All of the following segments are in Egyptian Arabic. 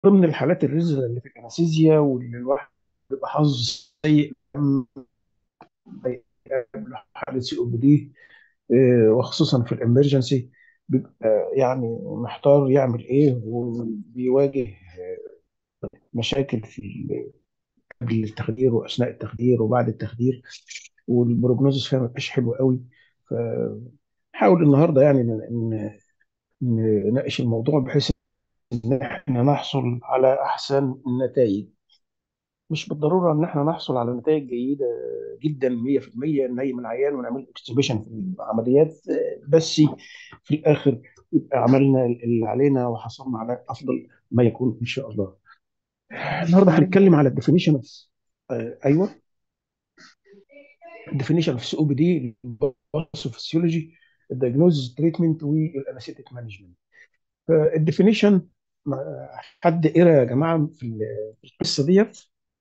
ضمن الحالات الرزله اللي في الانستيزيا واللي الواحد بيبقى حظ سيء لما يقابله حاله سي او بي دي وخصوصا في الامرجنسي بيبقى يعني محتار يعمل ايه وبيواجه مشاكل في قبل التخدير واثناء التخدير وبعد التخدير والبروجنوزس فيها ما بقاش حلو قوي فحاول النهارده يعني ن- ن- نناقش الموضوع بحيث ان احنا نحصل على احسن النتائج مش بالضروره ان احنا نحصل على نتائج جيده جدا 100% ننيم العيان ونعمل اكستبيشن في العمليات بس في الاخر يبقى عملنا اللي علينا وحصلنا على افضل ما يكون ان شاء الله. النهارده هنتكلم على الديفينيشن اوف ايوه الديفينيشن اوف سي او بي دي الباثوفيسيولوجي الدايجنوز تريتمنت والانستيك مانجمنت. فالديفينيشن حد قرا يا جماعه في القصه ديت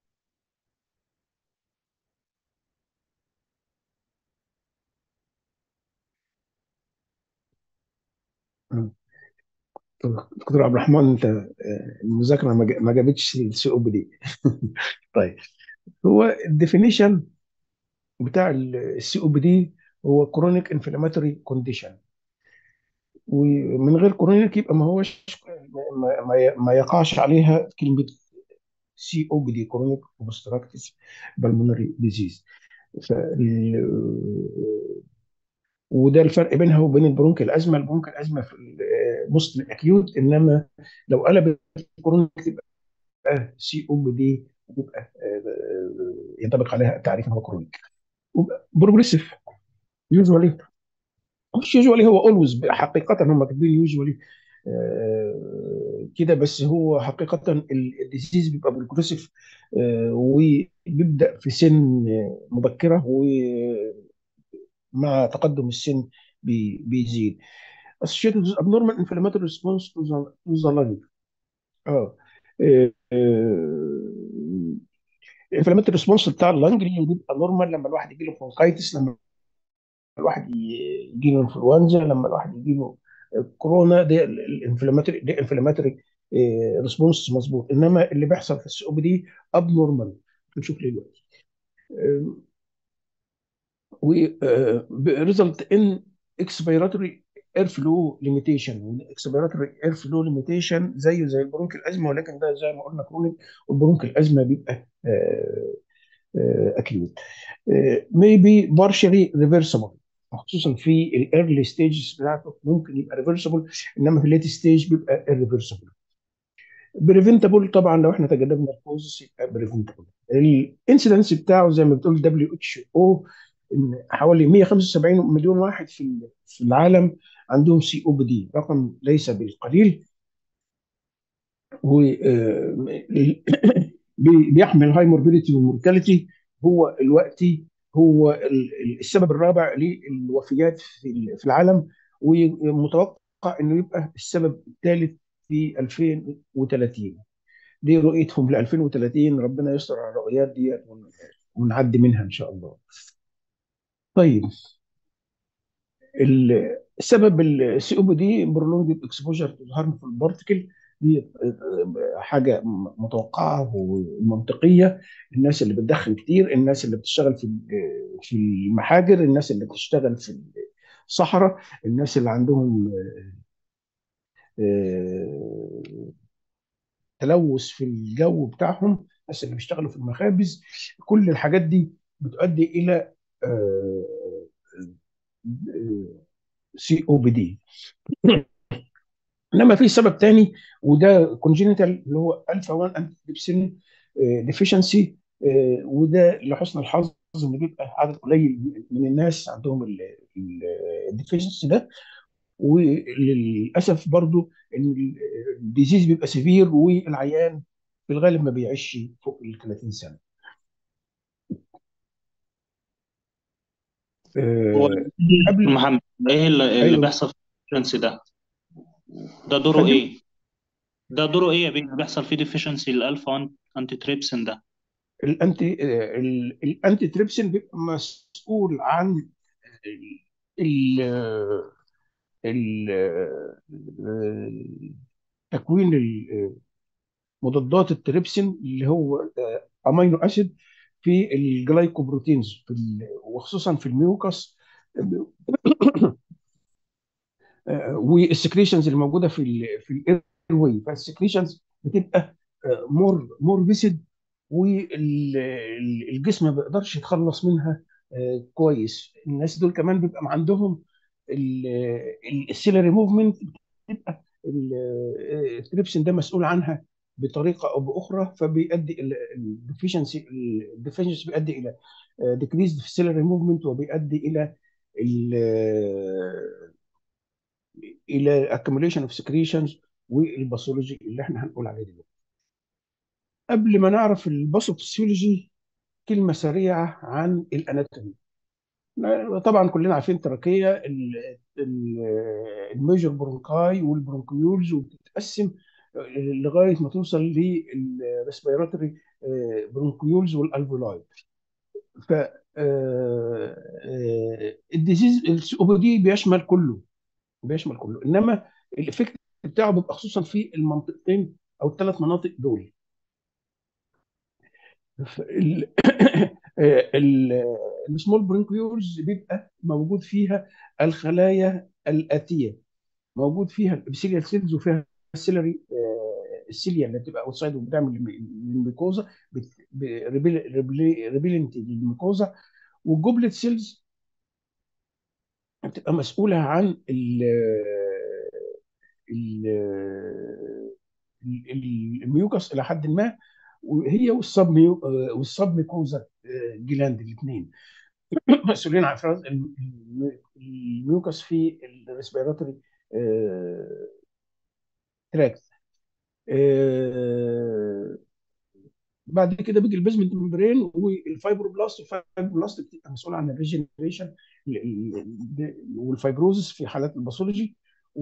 دكتور عبد الرحمن انت المذاكره ما جابتش السي او بي دي طيب هو الديفينيشن بتاع السي او بي دي هو كرونيك انفلاماتوري كونديشن ومن غير كرونيك يبقى ما هوش ما, ما, ما يقعش عليها كلمه سي او بي دي كرونيك اوبستراكتيف بالمونري ديزيز وده الفرق بينها وبين البرونك الازمه البرونك الازمه في موست اكيوت انما لو قلبت كرونيك تبقى سي او بي دي يبقى ينطبق عليها التعريف ان هو كرونيك بروجريسيف يوجوالي مش يوجوالي هو اولويز حقيقه هم كاتبين يوجوالي كده بس هو حقيقه الديزيز بيبقى بروجريسيف وبيبدا في سن مبكره ومع تقدم السن بيزيد associated with abnormal inflammatory response to the, to the lung اه الانفلاماتوري ريسبونس بتاع اللنج بيبقى نورمال لما الواحد يجي له برونكايتس لما الواحد يجي له انفلونزا لما الواحد يجي له كورونا ده الانفلاماتوري ده انفلاماتوري ريسبونس مظبوط انما اللي بيحصل في السي او بي دي اب نورمال هنشوف ليه دلوقتي و ريزلت ان اكسبيراتوري اير فلو ليميتيشن والاكسبيراتوري اير فلو ليميتيشن زيه زي البرونك الازمه ولكن ده زي ما قلنا كرونيك والبرونك الازمه بيبقى اكيوت ميبي بارشلي ريفرسبل خصوصا في الايرلي ستيجز بتاعته ممكن يبقى ريفرسبل انما في الليت ستيج بيبقى irreversible بريفنتبل طبعا لو احنا تجنبنا الكوزس يبقى بريفنتبل الانسيدنس بتاعه زي ما بتقول دبليو اتش او ان حوالي 175 مليون واحد في في العالم عندهم سي او بي دي رقم ليس بالقليل و بيحمل هاي موربيديتي ومورتاليتي هو دلوقتي هو السبب الرابع للوفيات في في العالم ومتوقع انه يبقى السبب الثالث في 2030 دي رؤيتهم ل 2030 ربنا يستر على الرؤيات دي ونعدي منها ان شاء الله. طيب السبب السي او بي دي برولونج اكسبوجر تو هارمفول بارتكل دي حاجه متوقعه ومنطقيه الناس اللي بتدخن كتير الناس اللي بتشتغل في في المحاجر الناس اللي بتشتغل في الصحراء الناس اللي عندهم تلوث في الجو بتاعهم الناس اللي بيشتغلوا في المخابز كل الحاجات دي بتؤدي الى سي او بي دي انما في سبب تاني وده كونجينيتال اللي هو الفا 1 انتي ديفيشنسي وده لحسن الحظ ان بيبقى عدد قليل من الناس عندهم الديفيشنسي ده وللاسف برضو ان الديزيز بيبقى سيفير والعيان في الغالب ما بيعيش فوق ال 30 سنه. هو قبل محمد ايه اللي, اللي بيحصل في الديفشنسي ده؟ ده دوره ايه؟ ده دوره ايه يا بيه اللي بيحصل فيه ديفيشنسي الالفا انتي تريبسين ده؟ الانتي الانتي تريبسين بيبقى مسؤول عن ال ال تكوين مضادات التريبسين اللي هو آه، امينو اسيد في الجلايكوبروتينز في ال- وخصوصا في الميوكس والسكريشنز الموجوده في ال في الاير واي فالسكريشنز بتبقى مور مور فيسد والجسم ما بيقدرش يتخلص منها آه، كويس الناس دول كمان بيبقى عندهم السيلري موفمنت بتبقى ال- آه، التريبسين ده مسؤول عنها بطريقه او باخرى فبيؤدي الديفيشنسي الديفيشنسي بيؤدي الى ديكريز في السيلري موفمنت وبيؤدي الى ال- الى accumulation of secretions والباثولوجي اللي احنا هنقول عليه دلوقتي قبل ما نعرف الباثوفيسيولوجي كلمه سريعه عن الاناتومي طبعا كلنا عارفين التراكيه ال- ال- الميجر برونكاي والبرونكيولز وبتتقسم لغايه ما توصل للريسبيراتوري برونكيولز والالفولاي ف الديزيز السي او بي دي بيشمل كله بيشمل كله انما الافكت بتاعه بيبقى خصوصا في المنطقتين او الثلاث مناطق دول ال- ال- السمول برونكيولز بيبقى موجود فيها الخلايا الاتيه موجود فيها الابسيليال سيلز وفيها السيلري السيليا اللي بتبقى اوتسايد وبتعمل الميكوزا ريبيلنت للميكوزا والجوبلت سيلز بتبقى مسؤوله عن ال ال ال- الميوكس الى حد ما وهي والسب ميو والسب ميكوزا جلاند الاثنين مسؤولين عن افراز الم- الم- الميوكس في الريسبيراتوري تراكت بعد كده بيجي البيزمنت ممبرين والفايبروبلاست الفايبروبلاست بتبقى مسؤول عن الريجنريشن والفايبروزس في حالات الباثولوجي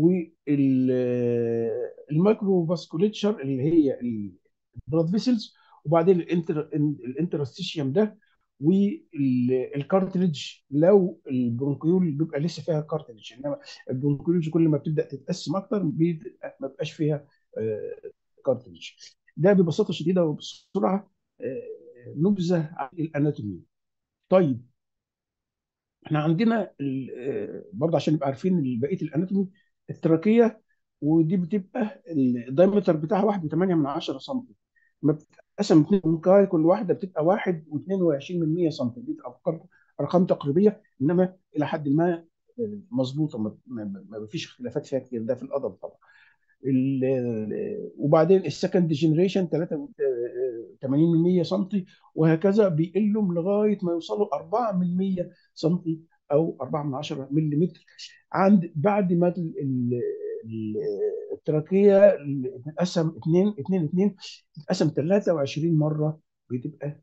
والمايكرو فاسكوليتشر اللي هي البلاد فيسلز وبعدين الانتر الانترستيشيوم ده والكارتليج لو البرونكيول بيبقى لسه فيها كارتليج انما البرونكيولز كل ما بتبدا تتقسم اكتر بيبقى- ما بقاش فيها كارتليج ده ببساطه شديده وبسرعه آه، نبذه عن الاناتومي طيب احنا عندنا ال- آه، برضه عشان نبقى عارفين بقيه الاناتومي التراكيه ودي بتبقى الدايمتر بتاعها 1.8 من 10 سم ما بتتقسم اتنين منكاي كل واحده بتبقى 1 و22 من 100 سم دي بتبقى ارقام ارقام تقريبيه انما الى حد ما آه، مظبوطه ما ما- ما فيش اختلافات فيها كتير ده في القدم طبعا ال- وبعدين السكند جنريشن 83% سم وهكذا بيقلوا لغايه ما يوصلوا 4% سم او 4 من 10 ملم عند بعد ما ال- ال- ال- التراكيه تتقسم 2 2 2 تتقسم 23 مره بتبقى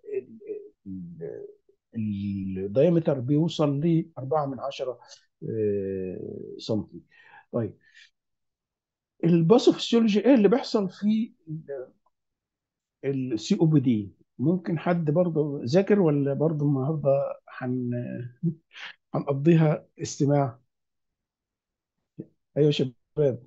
الدايمتر بيوصل ل 4 من 10 سم طيب الباثوفيسيولوجي ايه اللي بيحصل في السي او بي دي ممكن حد برضه ذاكر ولا برضه النهارده هن هنقضيها استماع ايوه يا شباب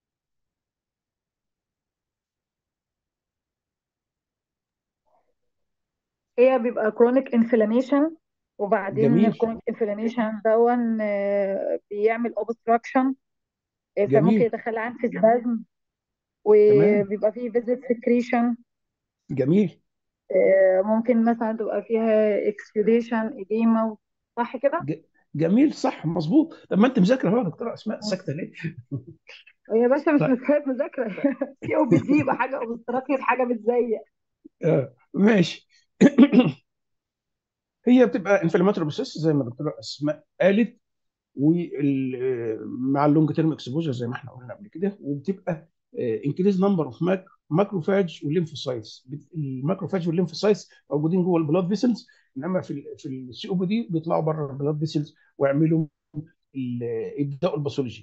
هي بيبقى كرونيك انفلاميشن وبعدين جميل الكرونيك انفلاميشن دون آه، بيعمل اوبستراكشن فممكن جميل يدخل عن في سبازم تمام وبيبقى فيه فيزيت سكريشن جميل ممكن مثلا تبقى فيها اكسيوديشن اديما صح كده؟ ج- جميل صح مظبوط طب ما انت مذاكره اهو يا دكتوره اسماء ساكته ليه؟ يا باشا مش طيب مسألة مذاكرة سي او بي دي يبقى حاجة اوبستراكتيف حاجة بتزيق آه، ماشي هي بتبقى انفلاماتوري بروسيس زي ما الدكتوره اسماء قالت ومع اللونج تيرم اكسبوجر زي ما احنا قلنا قبل كده وبتبقى انكريز نمبر اوف ماكروفاج والليمفوسايتس الماكروفاج والليمفوسايتس موجودين جوه البلاد فيسلز انما في ال في السي او بي دي بيطلعوا بره البلاد فيسلز ويعملوا ال- يبداوا الباثولوجي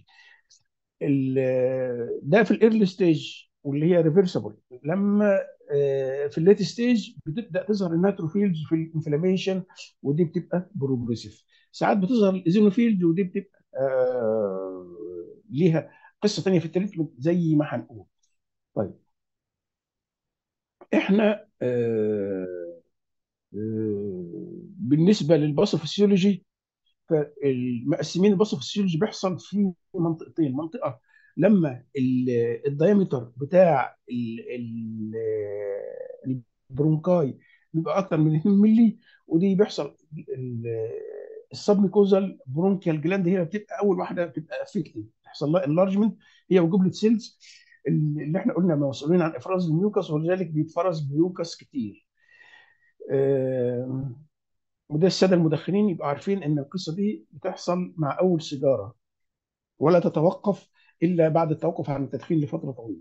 ال- ده في الايرلي ستيج واللي هي ريفرسبل لما آه، في الليت ستيج بتبدا تظهر الناتروفيلز في الانفلاميشن ودي بتبقى بروجريسيف ساعات بتظهر الايزينوفيلز ودي بتبقى آه، ليها قصه ثانيه في التريتمنت زي ما هنقول طيب احنا آه، آه، بالنسبه للباثوفيسيولوجي فالمقسمين الباثوفيسيولوجي بيحصل في منطقتين منطقه لما ال- الدايمتر بتاع ال- ال- البرونكاي بيبقى اكتر من 2 مللي ودي بيحصل السبميكوزال برونكيال جلاند هي اللي بتبقى اول واحده بتبقى افكتد تحصل لها انلارجمنت هي وجبله سيلز اللي احنا قلنا مسؤولين عن افراز الميوكس ولذلك بيتفرز ميوكس كتير آم، وده الساده المدخنين يبقوا عارفين ان القصه دي بتحصل مع اول سيجاره ولا تتوقف الا بعد التوقف عن التدخين لفتره طويله.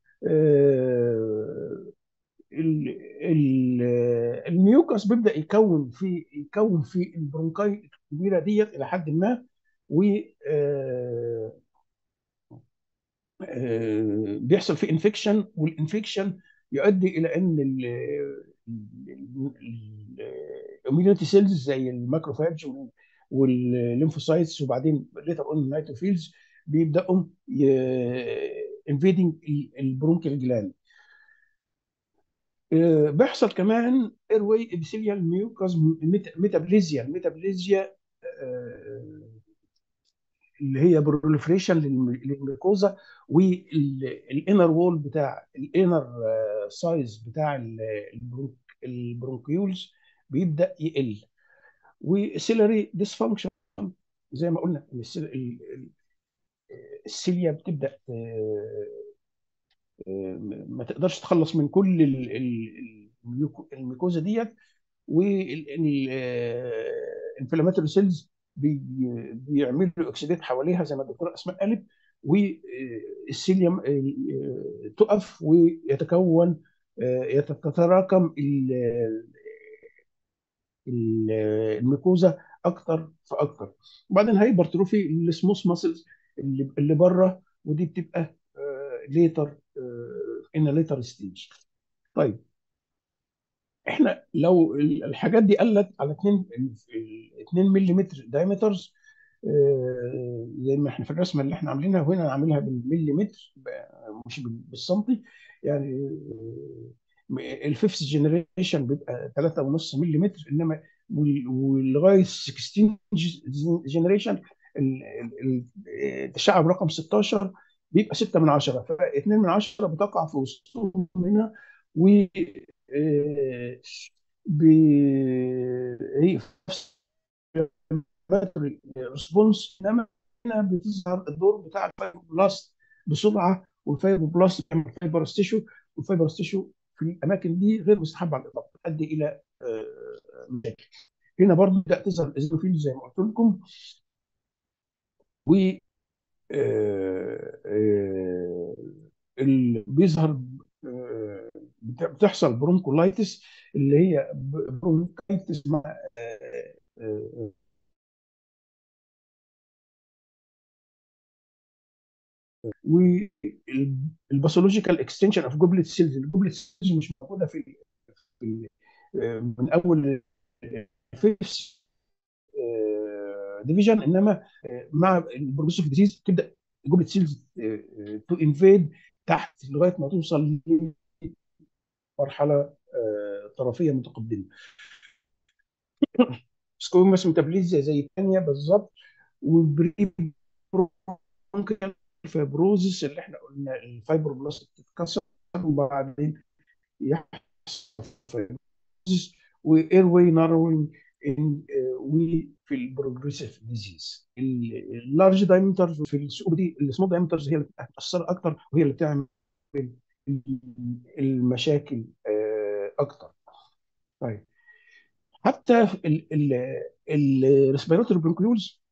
آه، ال- ال- الميوكس بيبدا يكون في يكون في البرونكاي الكبيره ديت الى حد ما و آه، آه، بيحصل فيه انفكشن والانفكشن يؤدي الى ان الاميونيتي سيلز زي الماكروفاج والليمفوسايتس وبعدين ليتر اون النيتروفيلز بيبداوا انفيدنج البرونكيال جلاند آه، بيحصل كمان ايروي ابيثيليال ميوكاز ميتابليزيا الميتابليزيا آه، اللي هي بروليفريشن للميكوزا والانر وول بتاع الانر سايز بتاع ال- البرونك البرونكيولز بيبدا يقل وسيلري ديسفانكشن زي ما قلنا إن السيل- ال- ال- السيليا بتبدا آه، آه، ما تقدرش تخلص من كل ال- ال- الميوكو- الميكوزا ديت والانفلاماتوري سيلز بيعملوا اكسيدات حواليها زي ما الدكتوره اسماء قالت والسيليوم تقف ويتكون آه، يتتراكم ال- ال- الميكوزا اكتر فاكتر وبعدين هايبرتروفي السموث ماسلز اللي اللي بره ودي بتبقى ليتر ان ليتر ستيج طيب احنا لو ال- الحاجات دي قلت على 2 2 ملم دايمترز زي ما احنا في الرسمه اللي احنا عاملينها وهنا عاملها بالمليمتر ب- مش بال- بالسنتي يعني الفيفث جنريشن بيبقى 3.5 ملم انما وال- ولغايه 16 جنريشن التشعب رقم 16 بيبقى 6 من 10 ف 2 من 10 بتقع في وسطهم هنا و آه، ب- هي ريسبونس انما هنا بتظهر الدور بتاع الفايبروبلاست بسرعه والفايبروبلاست بيعمل فايبرس تيشو والفايبرس تيشو في الاماكن دي غير مستحب على الاطلاق تؤدي الى آه، مشاكل هنا برضه بدات تظهر الازوفيل زي ما قلت لكم و آه، آه، ال- بيظهر آه، بت- بتحصل برونكولايتس اللي هي ب- برونكايتس مع آه، آه، والباثولوجيكال اكستنشن اوف جوبلت سيلز الجوبلت سيلز مش موجوده في في آه، من اول الفيفث ديفيجن انما آه، مع البروجريسيف ديزيز تبدا جوبلت سيلز تو انفيد تحت لغايه ما توصل لمرحله آه، طرفيه متقدمه سكويموس ميتابوليزيا زي الثانيه بالظبط والبري برونكيال فيبروزس اللي احنا قلنا الفايبروبلاست بتتكسر وبعدين يحصل فيبروزس واير واي ناروينج وفي البروجريسيف ديزيز اللارج دايمترز في السوق دي السمول دايمترز هي اللي بتاثر اكتر وهي اللي بتعمل المشاكل آه، اكتر طيب حتى الريسبيراتوري برونكيولز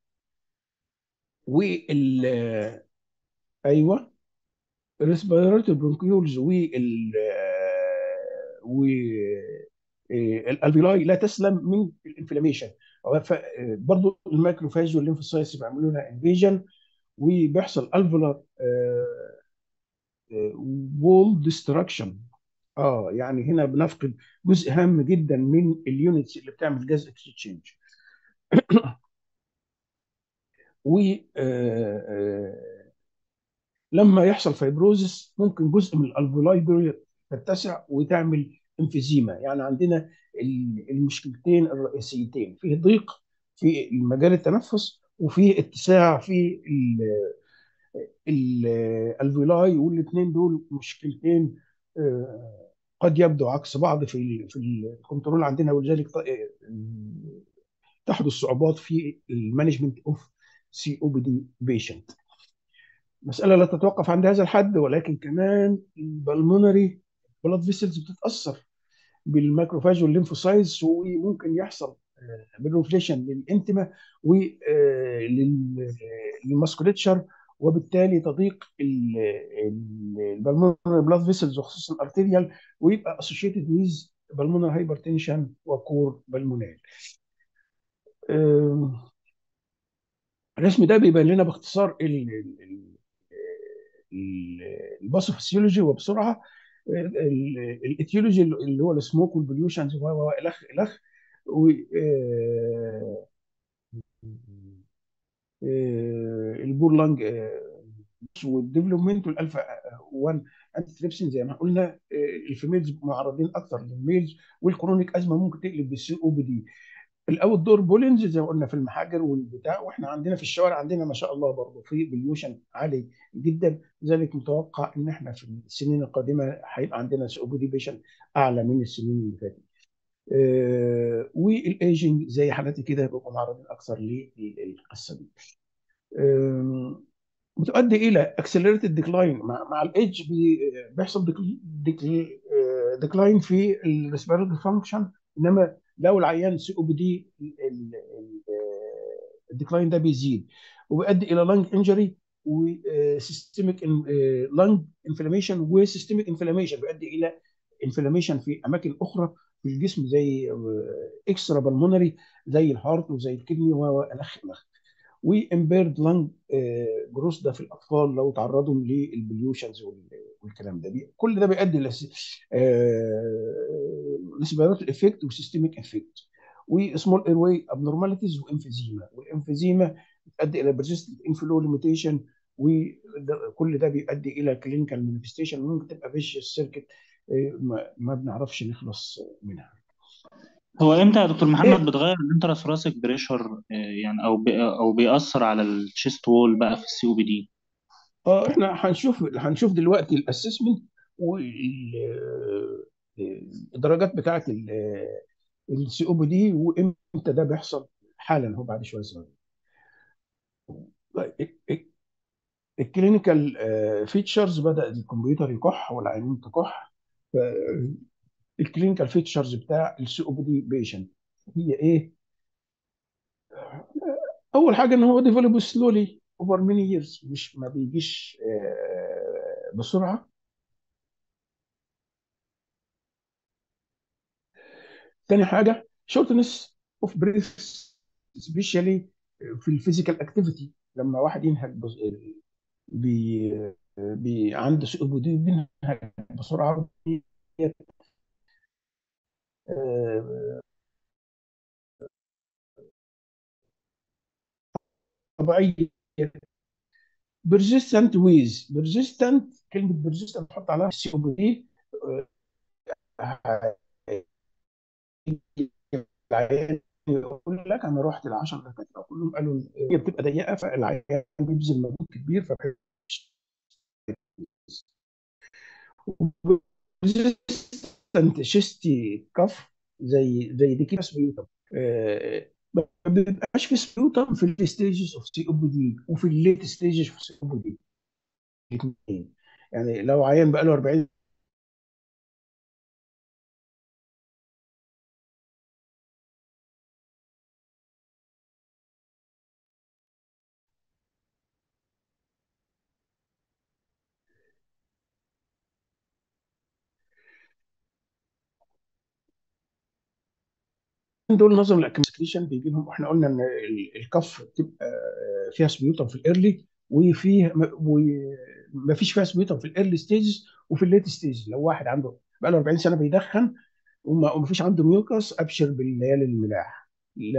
وال ايوه الريسبيراتوري برونكيولز وال و الالفيلاي لا تسلم من الانفلاميشن برضه الماكروفاج والليمفوسايتس بيعملوا لها انفيجن وبيحصل الفولار وول ديستراكشن اه يعني هنا بنفقد جزء هام جدا من اليونتس اللي بتعمل جاز اكسشينج و آه، آه، لما يحصل فايبروزس ممكن جزء من الالفولاي تتسع وتعمل انفيزيما يعني عندنا المشكلتين الرئيسيتين فيه ضيق في مجال التنفس وفيه اتساع في الفيلاي والاثنين دول مشكلتين قد يبدو عكس بعض في في الكنترول عندنا ولذلك تحدث صعوبات في المانجمنت اوف سي او بي دي بيشنت مسألة لا تتوقف عند هذا الحد ولكن كمان البلمونري بلاد فيسلز بتتأثر بالماكروفاج والليمفوسايتس وممكن يحصل بالروفليشن للانتما وللماسكوليتشر وبالتالي تضيق البلمونري بلاد فيسلز وخصوصا الارتيريال ويبقى اسوشيتد ويز بالمونر هايبرتنشن وكور بالمونال الرسم ده بيبين لنا باختصار الباثوفيسيولوجي وبسرعه الاتيولوجي اللي هو السموك والبوليوشنز والخ الخ و البور لانج والديفلوبمنت والالفا 1 انتي تريبسين زي ما قلنا الفيميلز معرضين اكثر للميلز والكرونيك ازمه ممكن تقلب بالسي او بي دي الاوت دور بولنز زي ما قلنا في المحاجر والبتاع واحنا عندنا في الشوارع عندنا ما شاء الله برضه في بليوشن عالي جدا لذلك متوقع ان احنا في السنين القادمه هيبقى عندنا سي او بي دي بيشن اعلى من السنين اللي فاتت. آه والايجنج زي حالاتي كده بيبقوا معرضين اكثر للقصه دي. آه بتؤدي الى اكسلريتد ديكلاين مع, مع الايدج بيحصل ديكلاين في الريسبيرتوري فانكشن انما لو العيان سي او بي دي الديكلاين ده بيزيد وبيؤدي الى لانج انجري وسيستميك لانج انفلاميشن وسيستميك انفلاميشن بيؤدي الى انفلاميشن في اماكن اخرى في الجسم زي اكسترا بالمونري زي الهارت وزي الكدني والخ الخ وامبيرد لانج جروس ده في الاطفال لو تعرضوا للبليوشنز والكلام ده كل ده بيؤدي لسبيرات افكت وسيستميك افكت وسمول اير واي ابنورماليتيز وانفيزيما والانفيزيما بتؤدي الى بيرسيستنت انفلو ليميتيشن وكل ده بيؤدي الى كلينيكال مانيفستيشن ممكن تبقى فيش سيركت ما بنعرفش نخلص منها هو امتى يا دكتور محمد بتغير الانتراسوراسيك بريشر يعني او بي او بيأثر على الشيست وول بقى في السي او بي دي؟ اه احنا هنشوف هنشوف دلوقتي الاسسمنت والدرجات بتاعه السي او بي دي وامتى ده بيحصل حالا هو بعد شويه صغير. الكلينيكال فيتشرز بدا الكمبيوتر يكح والعينين تكح الكلينيكال فيتشرز بتاع السي او بي دي بيشنت هي ايه؟ اول حاجه ان هو ديفلوب سلولي اوفر ماني ييرز مش ما بيجيش بسرعه تاني حاجه شورتنس اوف بريث سبيشالي في الفيزيكال اكتيفيتي لما واحد ينهج بي بي عنده سي او بي دي بينهج بسرعه طبيعيه بيرزيستنت ويز بيرزيستنت كلمه بيرزيستنت تحط عليها سي او بي العيان يقول لك انا رحت ل 10 دكاتره كلهم قالوا هي بتبقى ضيقه فالعيان بيبذل مجهود كبير فبيحبش ريزيستنت شيستي كف زي زي دي كده سبيوتم آه ما بيبقاش في سبيوتم في الستيجز اوف سي او بي دي وفي الليت ستيجز اوف سي او بي دي الاثنين يعني لو عيان بقى له 40 دول نظرا للاكمسكريشن بيجي لهم احنا قلنا ان الكف بتبقى فيها سبيوتم في الايرلي وفيه وما فيش فيها سبيوتم في الايرلي ستيجز وفي الليت ستيج لو واحد عنده بقى له 40 سنه بيدخن وما فيش عنده ميوكس ابشر بالليالي الملاح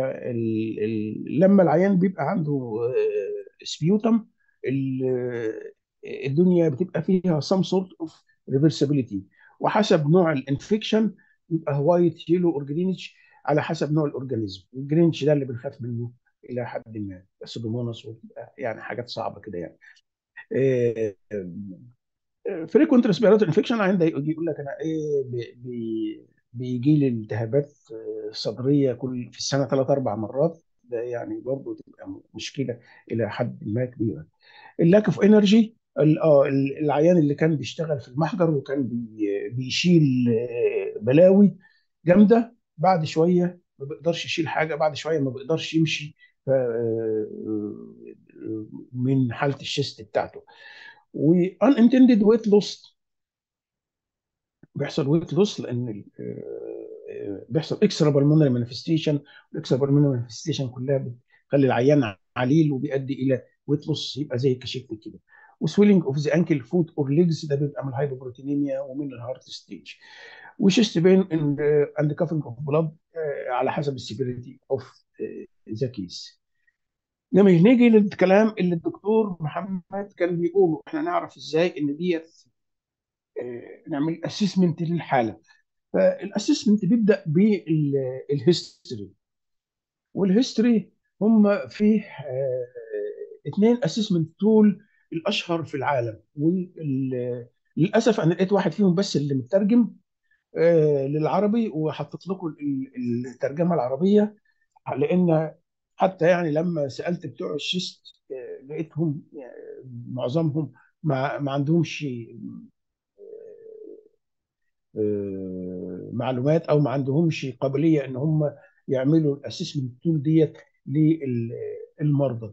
لما العيان بيبقى عنده سبيوتم الدنيا بتبقى فيها some sort of reversibility وحسب نوع الانفكشن يبقى وايت يلو اور جرينش على حسب نوع الاورجانيزم الجرينش ده اللي بنخاف منه الى حد ما سودوموناس وتبقى يعني حاجات صعبه كده يعني فريكونت ريسبيراتوري انفكشن عندي يقول لك انا ايه بي- بي- بيجي لي التهابات آه، صدريه كل في السنه ثلاث اربع مرات ده يعني برضه تبقى مشكله الى حد ما كبيره اللاك اوف انرجي اه العيان اللي كان بيشتغل في المحجر وكان بي- بيشيل آه، بلاوي جامده بعد شويه ما بيقدرش يشيل حاجه بعد شويه ما بيقدرش يمشي ف- آه، آه، من حاله الشيست بتاعته وان انتندد ويت لوست بيحصل ويت لوس لان آه، بيحصل اكسترا بالمونري مانيفستيشن الاكسترا بالمونري مانيفستيشن كلها بتخلي العيان عليل وبيؤدي الى ويت لوس يبقى زي الكشكل كده وسويلنج اوف ذا انكل فوت اور ليجز ده بيبقى من الهايبوبروتينيميا ومن الهارت ستيج وشيست بين اند كافنج اوف بلاد على حسب السيفيريتي اوف ذا كيس لما نيجي للكلام اللي الدكتور محمد كان بيقوله احنا نعرف ازاي ان ديت آه، نعمل اسسمنت للحاله فالاسسمنت بيبدا بالهيستوري والهيستوري هم فيه آه، اثنين اسسمنت تول الاشهر في العالم وللاسف انا لقيت واحد فيهم بس اللي مترجم آه، للعربي وحطيت لكم ال- الترجمه العربيه لان حتى يعني لما سالت بتوع الشيست آه، لقيتهم آه، معظمهم ما ما عندهمش آه، معلومات او ما عندهمش قابليه ان هم يعملوا الاسسمنت تول ديت للمرضى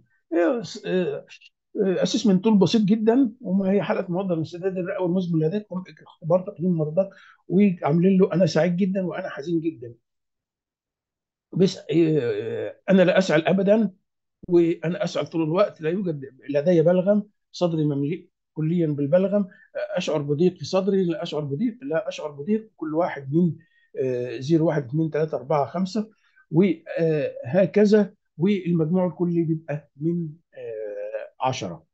اسسمنت تول بسيط جدا وما هي حاله مرضى الانسداد الرئوي والمزمن لديكم اختبار تقييم مرضى وعاملين له انا سعيد جدا وانا حزين جدا بس آه، انا لا اسعل ابدا وانا اسعل طول الوقت لا يوجد لدي بلغم صدري ممليء كليا بالبلغم اشعر بضيق في صدري لا اشعر بضيق لا اشعر بضيق كل واحد من 0 1 2 3 4 5 وهكذا والمجموع الكلي بيبقى من 10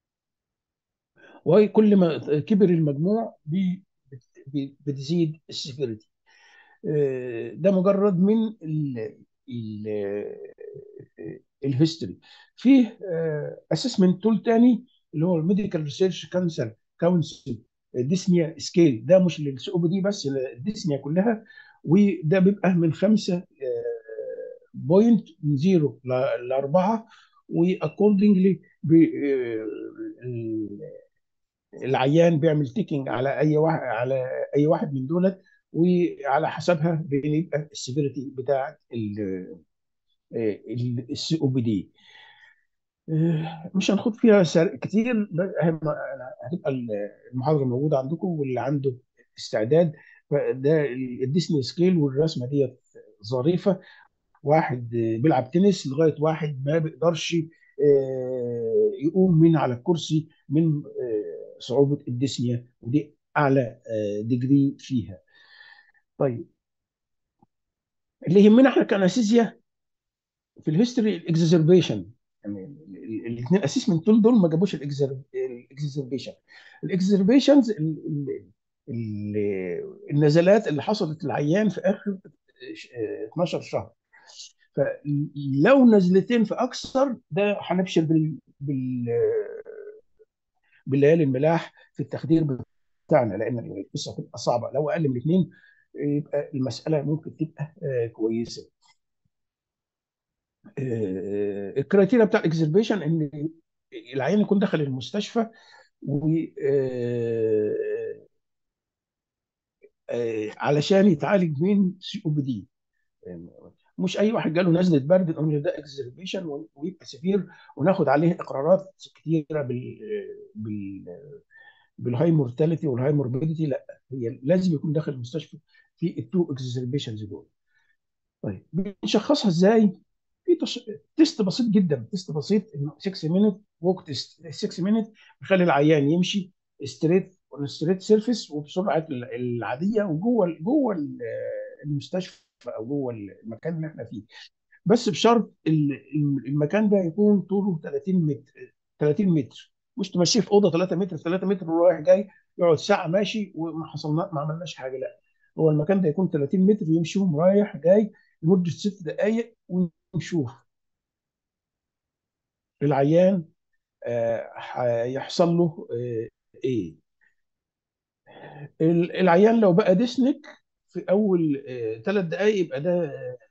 وكل ما كبر المجموع بي- بت- بتزيد السيفيريتي ده مجرد من ال ال الهيستوري فيه اسسمنت تول تاني اللي هو الميديكال ريسيرش كانسل كونسل ديسنيا سكيل ده مش للسي او بي دي بس الديسنيا كلها وده بيبقى من خمسة بوينت من زيرو لأربعة واكوردنجلي العيان بيعمل تيكينج على اي واحد على اي واحد من دولت وعلى حسبها بيبقى السيفيريتي بتاعت السي او بي دي مش هنخوض فيها سر- كتير بس أهم هتبقى المحاضره موجوده عندكم واللي عنده استعداد فده الديسني سكيل والرسمه ديت ظريفه واحد بيلعب تنس لغايه واحد ما بيقدرش آه، يقوم من على الكرسي من آه، صعوبه الديسنيا ودي اعلى ديجري فيها طيب اللي يهمنا احنا كانستيزيا في الهيستوري الاكزربيشن يعني الاثنين اسسمنت دول دول ما جابوش الاكزربيشن الاكزربيشنز النزلات اللي حصلت للعيان في اخر آه، 12 شهر فلو نزلتين في اكثر ده هنبشر بال بال بالليالي الملاح في التخدير بتاعنا لان القصه هتبقى صعبه لو اقل من اثنين يبقى المساله ممكن تبقى آه، كويسه آه، الكرايتيريا بتاع الاكزربيشن ان العيان يكون دخل المستشفى و آه، آه، علشان يتعالج من سي او بي دي مش اي واحد جاله نزله برد نقول له ده اكزربيشن ويبقى سفير وناخد عليه اقرارات كتيره بال بال بالهاي مورتاليتي والهاي موربيديتي لا هي لازم يكون داخل المستشفى في التو اكزربيشنز دول طيب بنشخصها ازاي؟ في تش... تيست بسيط جدا تيست بسيط انه 6 مينت ووك تيست 6 مينت بيخلي العيان يمشي ستريت ستريت سيرفيس وبسرعه العاديه وجوه جوه المستشفى او جوه المكان اللي احنا فيه بس بشرط ال- المكان ده يكون طوله 30 متر 30 متر مش تمشيه في اوضه 3 متر 3 متر ورايح جاي يقعد ساعه ماشي وما حصلنا ما عملناش حاجه لا هو المكان ده يكون 30 متر يمشيهم رايح جاي لمده ست دقائق ونشوف العيان آه، هيحصل له آه، ايه ال- العيان لو بقى ديسنك في اول ثلاث دقائق يبقى ده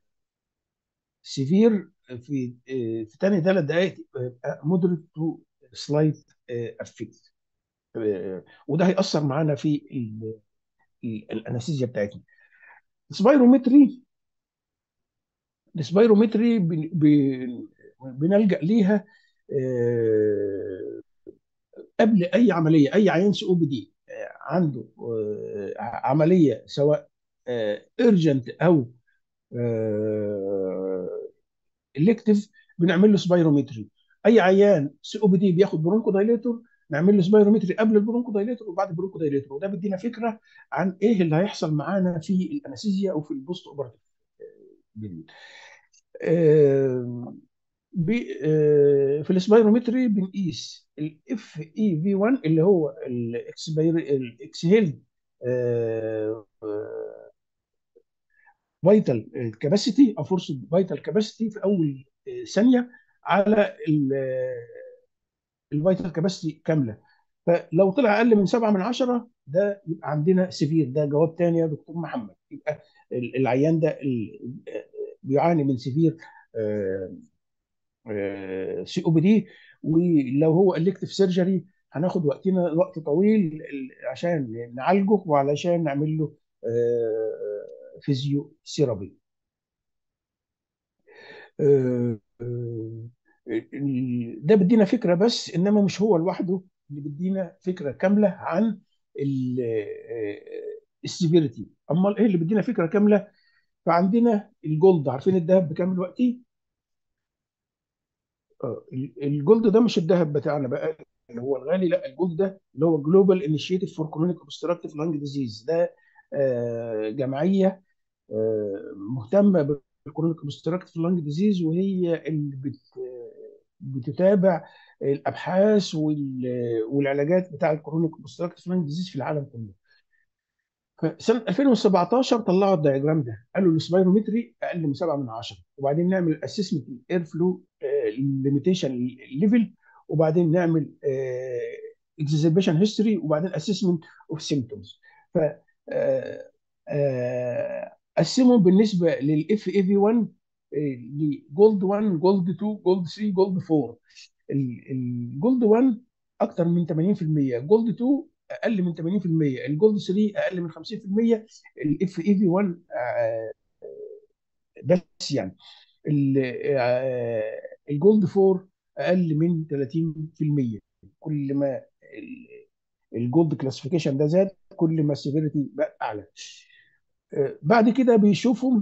سيفير في آه، في ثاني ثلاث دقائق يبقى مودريت تو سلايت افكت وده هيأثر معانا في ال- ال- الانستيزيا بتاعتنا سبايرومتري السبايرومتري بن- بن- بنلجأ ليها آه، قبل اي عمليه اي عيان سي او بي دي عنده آه، عمليه سواء ايرجنت او الكتيف بنعمل له سبايرومتري اي عيان سي او بي دي بياخد برونكو دايليتور نعمل له سبايرومتري قبل البرونكو دايليتور وبعد البرونكو دايليتور وده بيدينا فكره عن ايه اللي هيحصل معانا في الانستيزيا او في البوست اوبرتيف بي آه، في السبايرومتري بنقيس الاف اي في 1 اللي هو الاكسهيل فيتال كاباسيتي او فورس فيتال كاباسيتي في اول آه، ثانيه على الفيتال كاباسيتي كامله فلو طلع اقل من 7 من 10 ده يبقى عندنا سيفير ده جواب تاني يا دكتور محمد يبقى ال- العيان ده ال- آه، بيعاني من سيفير سي او بي دي ولو هو الكتف سيرجري هناخد وقتنا وقت طويل ال- عشان نعالجه وعلشان نعمل له فيزيو ثيرابي آه، آه، ده بيدينا فكره بس انما مش هو لوحده اللي بيدينا فكره كامله عن السيفيريتي امال ايه اللي بيدينا فكره كامله فعندنا الجولد عارفين الذهب بكام دلوقتي آه، الجولد ده مش الذهب بتاعنا بقى اللي هو الغالي لا الجولد ده اللي هو جلوبال انيشيتيف فور كرونيك اوبستراكتيف لانج ديزيز ده آه، جمعيه آه، مهتمه بالكرونيك اوبستراكتيف لانج ديزيز وهي اللي بت بتتابع الابحاث وال- والعلاجات بتاع الكرونيك اوبستراكتيف لانج ديزيز في العالم كله فسنه 2017 طلعوا الدياجرام ده قالوا السبايرومتري اقل من 7 من 10 وبعدين نعمل اسسمنت الاير فلو ليميتيشن ليفل وبعدين نعمل اكزيبيشن هيستوري وبعدين اسسمنت اوف سيمبتومز ف آه، آه، قسمهم بالنسبه للاف اي في 1 لجولد 1 جولد 2 جولد 3 جولد 4 ال- الجولد 1 اكتر من 80% جولد 2 اقل من 80% الجولد 3 اقل من 50% الاف اي في 1 آه، بس يعني ال- آه، الجولد 4 اقل من 30% كل ما ال- الجولد كلاسيفيكيشن ده زاد كل ما السيفيريتي بقى اعلى آه، بعد كده بيشوفوا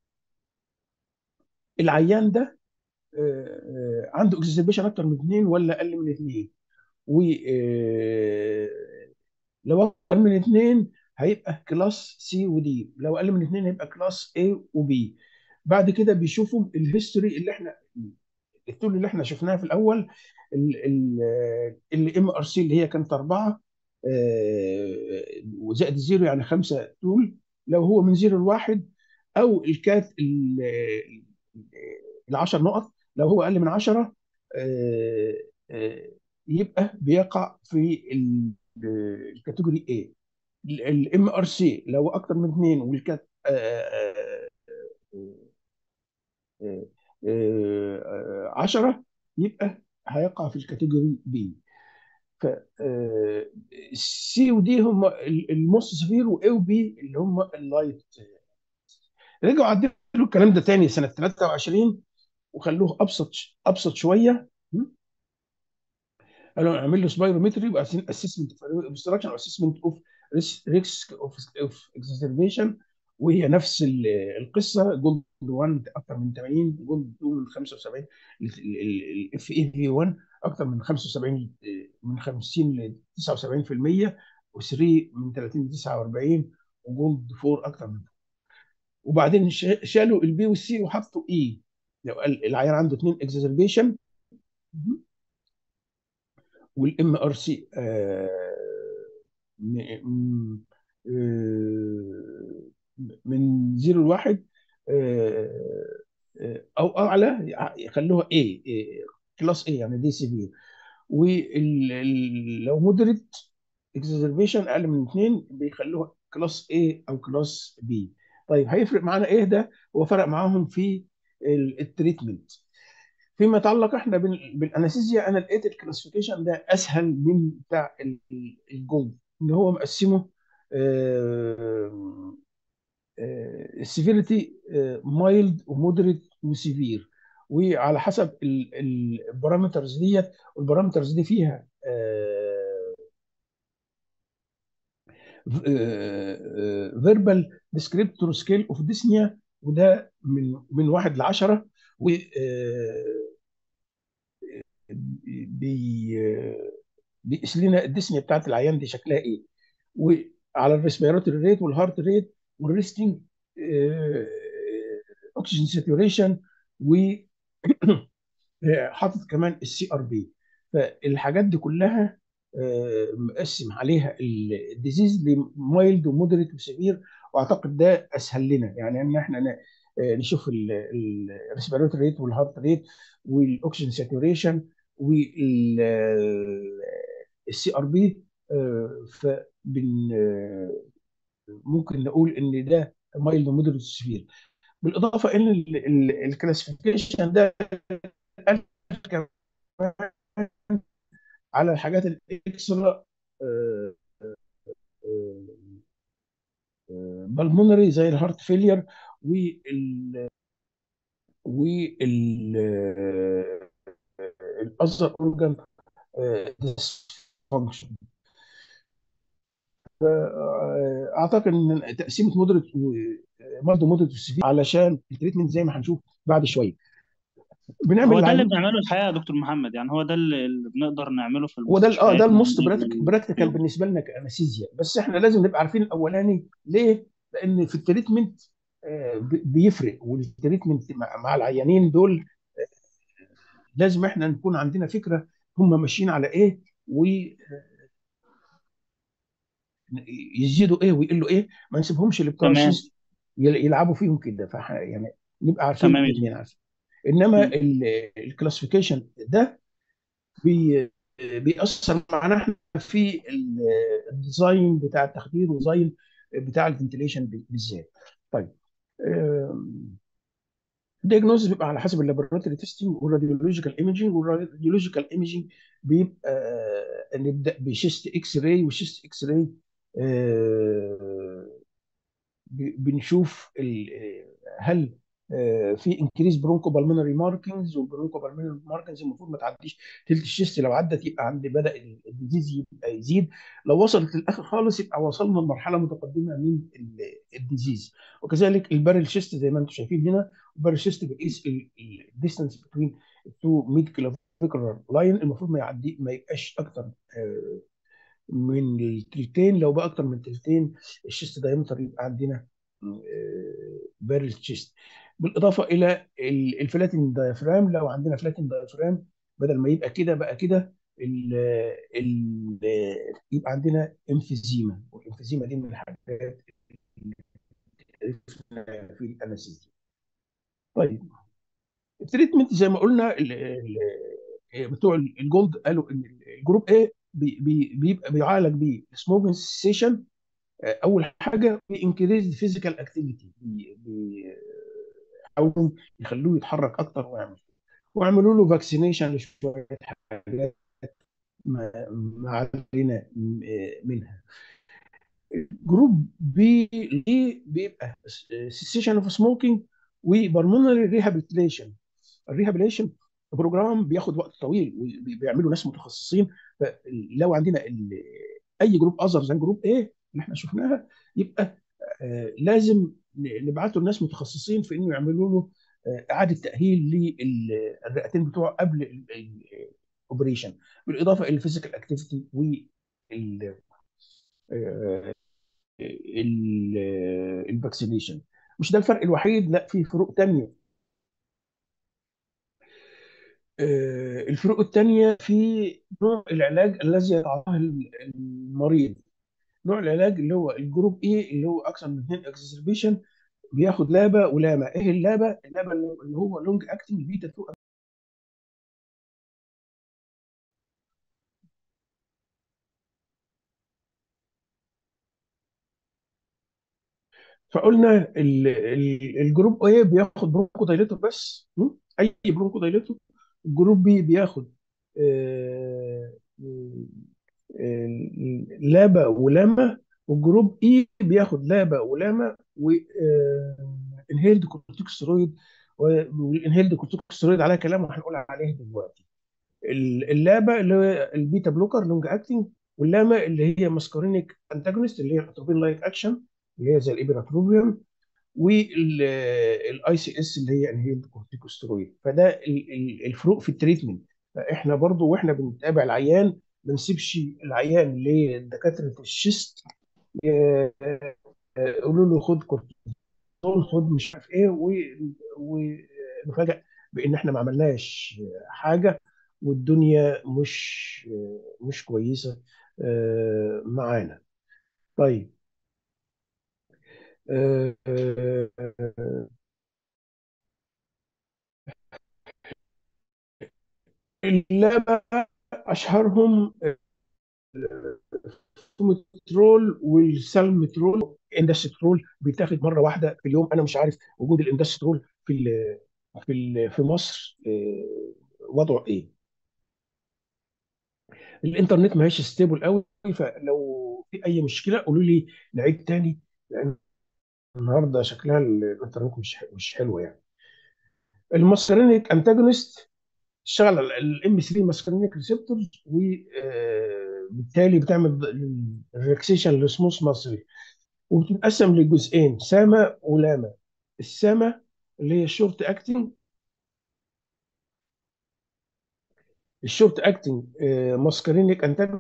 العيان ده آه، آه، عنده اكزيبيشن اكتر من اثنين ولا اقل من اثنين و آه، لو اكتر من اثنين هيبقى كلاس سي ودي لو اقل من اثنين هيبقى كلاس A وبي بعد كده بيشوفوا الهيستوري اللي احنا التول اللي احنا شفناها في الاول الام ار سي اللي هي كانت اربعه آه، وزائد الزيرو يعني خمسه تول لو هو من زيرو لواحد او الكات ال 10 نقط لو هو اقل من 10 آه، آه، يبقى بيقع في ال- الكاتيجوري A الام ار سي لو اكتر من اثنين والكات 10 يبقى هيقع في الكاتيجوري بي ف سي ودي هم الموست سفير واي وبي اللي هم اللايت رجعوا عدلوا الكلام ده تاني سنه 23 وخلوه ابسط ابسط شويه قالوا نعمل له سبايرومتري يبقى اسسمنت اوبستراكشن او اسسمنت اوف ريسك اوف اوف اكزربيشن وهي نفس ال- القصه جولد 1 اكثر من 80 جولد 2 من 75 الاف اي في 1 اكثر من 75 من 50 ل 79% و3 من 30 ل 49 وجولد 4 اكثر من وبعدين ش- شالوا البي والسي وحطوا اي لو قال العيان عنده اثنين اكزربيشن والام ار سي م- من زيرو لواحد او اعلى يخلوها ايه كلاس ايه يعني دي سي ولو مودريت اكزربيشن اقل من اثنين بيخلوها كلاس A او كلاس B طيب هيفرق معانا ايه ده هو فرق معاهم في التريتمنت فيما يتعلق احنا بالانستيزيا انا لقيت الكلاسيفيكيشن ده اسهل من بتاع الجولد ان هو مقسمه السيفيريتي مايلد ومودريت وسيفير وعلى حسب البارامترز ديت والبارامترز دي فيها فيربال ديسكريبتور سكيل اوف ديسنيا وده من من واحد ل 10 و بي بيقيس لنا الديسنيا بتاعت العيان دي شكلها ايه وعلى الريسبيراتوري ريت والهارت ريت والريستنج اوكسجين ساتوريشن و حاطط كمان السي ار بي فالحاجات دي كلها مقسم عليها الديزيز لمايلد ومودريت وسيفير واعتقد ده اسهل لنا يعني ان احنا نشوف الريسبيراتوري ريت والهارت ريت والاكسجين ساتوريشن والسي ار بي فبن ممكن نقول ان ده مايلد ومودريت وسيفير بالاضافه ان الكلاسيفيكيشن ده على الحاجات الاكسترا بالمونري زي الهارت فيلير وال وال الاذر اورجان ديسفانكشن اعتقد ان تقسيمه مودريت برضه مودريت وسيفير علشان التريتمنت زي ما هنشوف بعد شويه بنعمل هو ده اللي بنعمله الحقيقه يا دكتور محمد يعني هو ده اللي بنقدر نعمله في وده اه ده الموست براكتيكال بالنسبه لنا كانستيزيا بس احنا لازم نبقى عارفين الاولاني ليه؟ لان في التريتمنت بيفرق والتريتمنت مع العيانين دول لازم احنا نكون عندنا فكره هم ماشيين على ايه و يزيدوا ايه ويقلوا ايه ما نسيبهمش لبتوع يلعبوا فيهم كده ف يعني نبقى عارفين الاثنين عارفين انما الكلاسيفيكيشن ده بي بيأثر معانا احنا في الديزاين بتاع التخدير والديزاين بتاع الفنتيليشن بالذات. طيب الدياجنوز بيبقى على حسب اللابوراتوري تيستنج والراديولوجيكال ايمجنج والراديولوجيكال ايمجنج بيبقى نبدا بشيست اكس راي وشيست اكس راي بنشوف هل في انكريز برونكو بالمونري ماركينجز والبرونكو بالمونري ماركينجز المفروض ما تعديش تلت الشيست لو عدت يبقى عند بدا الديزيز يبقى يزيد لو وصلت للاخر خالص يبقى وصلنا لمرحله متقدمه من الديزيز وكذلك البارل شيست زي ما انتم شايفين هنا البارل شيست بيقيس الديستنس بين تو ميد كلافيكولار لاين المفروض ما يعدي ما يبقاش اكتر من التلتين لو بقى اكتر من تلتين الشيست دايمتر يبقى عندنا بارل تشيست بالاضافه الى الفلاتين دايفرام لو عندنا فلاتين دايفرام بدل ما يبقى كده بقى كده ال ال يبقى عندنا امفيزيما والامفيزيما دي من الحاجات في الانستيزيا طيب التريتمنت زي ما قلنا ال ال بتوع الجولد قالوا ان الجروب ايه بي بي بيبقى بيعالج بيه سموكينج سيشن اول حاجه بانكريز فيزيكال اكتيفيتي بيحاولوا يخلوه يتحرك اكتر ويعمل ويعملوا له فاكسينيشن لشويه حاجات ما علينا منها جروب بي بيبقى سيشن اوف سموكينج وبرمونري ريهابيليتيشن الريهابيليشن بروجرام بياخد وقت طويل وبيعملوا ناس متخصصين فلو عندنا اي جروب اذر زي جروب ايه اللي احنا شفناها يبقى آه لازم نبعته لناس متخصصين في انه يعملوا له آه اعاده تاهيل للرئتين بتوعه قبل الاوبريشن بالاضافه الى الفيزيكال اكتيفيتي وال الفاكسينيشن مش ده الفرق الوحيد لا في فروق ثانيه الفروق الثانيه في نوع العلاج الذي يتعاطاه المريض نوع العلاج اللي هو الجروب اي اللي هو اكثر من اثنين اكسسربيشن بياخد لابا ولاما ايه اللابا؟ اللابا اللي هو لونج اكتنج بيتا 2 فقلنا ال- ال- الجروب ايه بياخد برونكو دايليتور بس م? اي برونكو دايليتور الجروب بي بياخد آه، آه، لابا ولاما والجروب اي بياخد لابا ولاما وانهيلد كورتيكوستيرويد والانهيلد كورتيكوستيرويد على كلام وهنقول عليه دلوقتي ال- اللابا اللي هو البيتا بلوكر لونج اكتنج واللاما اللي هي ماسكارينيك انتاجونست اللي هي الاتروبين لايك اكشن اللي هي زي الابيراتروبيوم والاي سي اس اللي هي انهيلد كورتيكوستيرويد فده ال- ال- الفروق في التريتمنت احنا برضو واحنا بنتابع العيان ما نسيبش العيان لدكاتره الشيست ي- يقولوا له خد كورتيزون خد مش عارف ايه و- ونفاجئ بان احنا ما عملناش حاجه والدنيا مش مش كويسه آه، معانا طيب آه، آه، آه، اللعبة أشهرهم الفومترول والسالمترول اندسترول بيتاخد مرة واحدة في اليوم أنا مش عارف وجود الاندسترول في ال في ال في مصر آه، وضعه إيه الإنترنت ما هيش ستيبل قوي فلو في أي مشكلة قولوا لي نعيد تاني لأن النهارده شكلها الإنترنت مش مش حلوة يعني الماسكارينيك انتاجونست تشتغل على الام 3 ماسكارينيك ريسبتورز وبالتالي بتعمل ريلاكسيشن للسموث ماسل وبتتقسم لجزئين ساما ولاما الساما اللي هي الشورت اكتنج الشورت اكتنج ماسكارينيك انتاجونست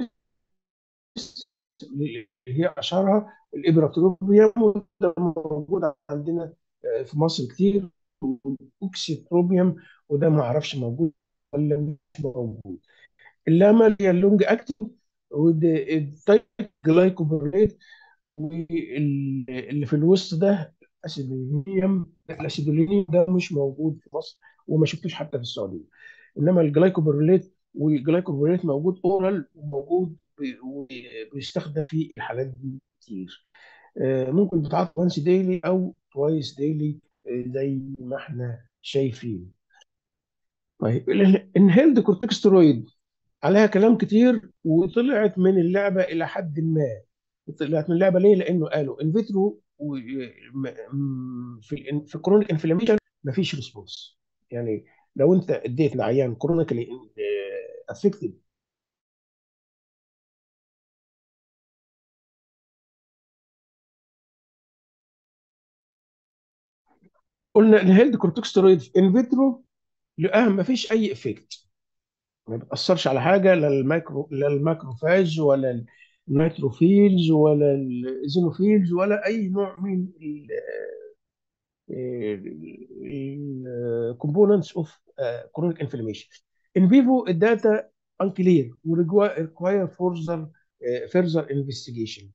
اللي هي اشهرها الابراتروبيوم وده موجود عندنا آه، في مصر كتير والاوكسيتروبيوم وده ما اعرفش موجود ولا مش موجود اللاما اللي هي اللونج اكتنج والتايب جلايكوبريت واللي في الوسط ده اسيدولينيوم الاسيدولينيوم ده مش موجود في مصر وما شفتوش حتى في السعوديه انما الجلايكوبريت والجلايكوبريت موجود اورال وموجود بي- وبيستخدم في الحالات دي كتير آه، ممكن بتتعاطى وانس ديلي او توايس ديلي زي ما احنا شايفين طيب الانهيلد كورتيكسترويد عليها كلام كتير وطلعت من اللعبه الى حد ما طلعت من اللعبه ليه؟ لانه قالوا ان فيترو في ال في كرونيك انفلاميشن مفيش ريسبونس يعني لو انت اديت لعيان كرونيكلي افكتد قلنا الهيلد كورتيكسترويد ان فيترو لقاها مفيش اي افكت ما بتاثرش على حاجه لا المايكرو لا الماكروفاج ولا النيتروفيلز ولا الزينوفيلز ولا اي نوع من الكومبوننتس اوف كرونيك انفلاميشن ان فيفو الداتا unclear وريكواير فورزر فيرزر انفستيجيشن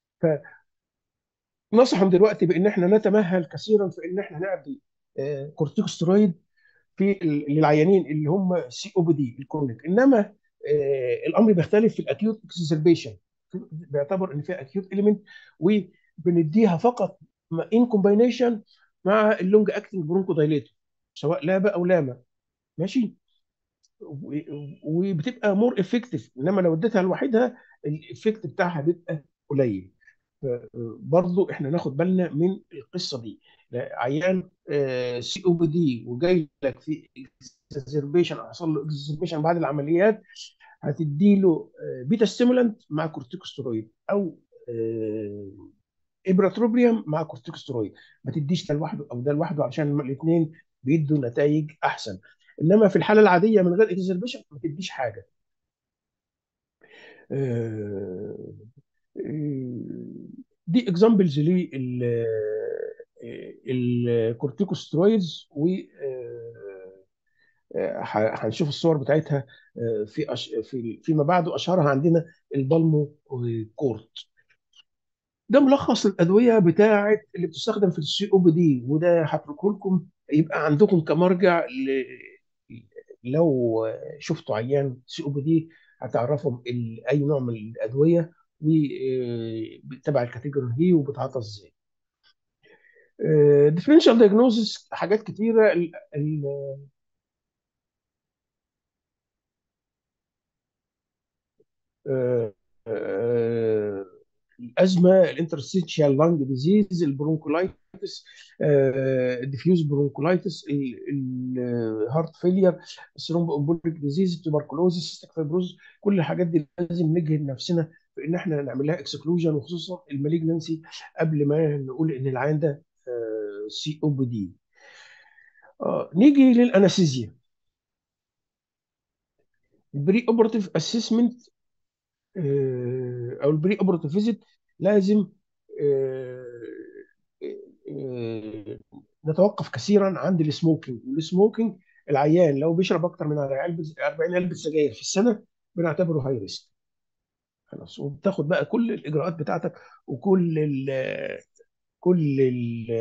فنصحهم دلوقتي بان احنا نتمهل كثيرا في ان احنا نعطي كورتيكوسترويد في ال- للعيانين اللي هم سي او بي دي الكرونيك انما آه، الامر بيختلف في الاكيوت اكسسربيشن بيعتبر ان فيها اكيوت اليمنت وبنديها فقط ان كومباينيشن مع اللونج اكتنج برونكو دايليتور سواء لابا او لاما ماشي و- وبتبقى مور افكتيف انما لو اديتها لوحدها الافكت بتاعها بيبقى قليل برضو احنا ناخد بالنا من القصه دي لا، عيان سي او بي دي وجاي لك في اكزربيشن حصل له اكزربيشن بعد العمليات هتدي له بيتا ستيمولانت مع كورتيكوسترويد او آه، ابراتروبيوم مع كورتيكوسترويد ما تديش ده لوحده او ده لوحده عشان الاثنين بيدوا نتائج احسن انما في الحاله العاديه من غير اكزربيشن ما تديش حاجه آه، دي اكزامبلز لل الكورتيكوسترويدز و آه، ح- هنشوف الصور بتاعتها آه، في أش... في فيما بعد واشهرها عندنا البالمو كورت ده ملخص الادويه بتاعه اللي بتستخدم في السي او بي دي وده هتركه لكم يبقى عندكم كمرجع ل... لو شفتوا عيان سي او بي دي هتعرفوا ال- اي نوع من الادويه وتبع الكاتيجوري دي وبتعاطى ازاي ديفرنشال دايجنوزس حاجات كتيره ال- ال- آه، آه، الازمه الانترستيشال لانج ديزيز البرونكولايتس الديفيوز برونكولايتس الهارت فيلير السيروم امبوليك ديزيز التوبركلوزيس سيستيك فايبروز كل الحاجات دي لازم نجهد نفسنا في ان احنا نعمل لها اكسكلوجن وخصوصا المالجنسي قبل ما نقول ان العيان ده سي او بي دي نيجي للانستيزيا البري اوبرتيف اسسمنت او البري اوبرتيف فيزيت لازم آه، آه، نتوقف كثيرا عند السموكينج والسموكينج العيان لو بيشرب اكتر من 40 علبه 40 علبه سجاير في السنه بنعتبره هاي ريسك خلاص وبتاخد بقى كل الاجراءات بتاعتك وكل ال كل ال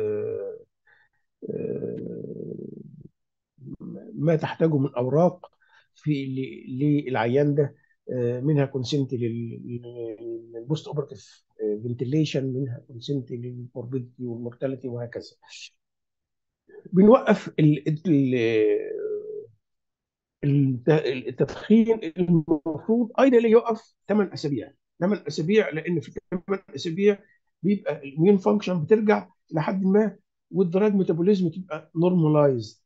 ما تحتاجه من اوراق في ل- للعيان ده آه، منها كونسنت للبوست اوبرتيف فنتيليشن منها كونسنت للموربيديتي والمورتاليتي وهكذا بنوقف ال- ال- الت- التدخين المفروض ايضا يقف 8 اسابيع 8 اسابيع لان في 8 اسابيع بيبقى الاميون فانكشن بترجع لحد ما والدراج ميتابوليزم تبقى نورماليزد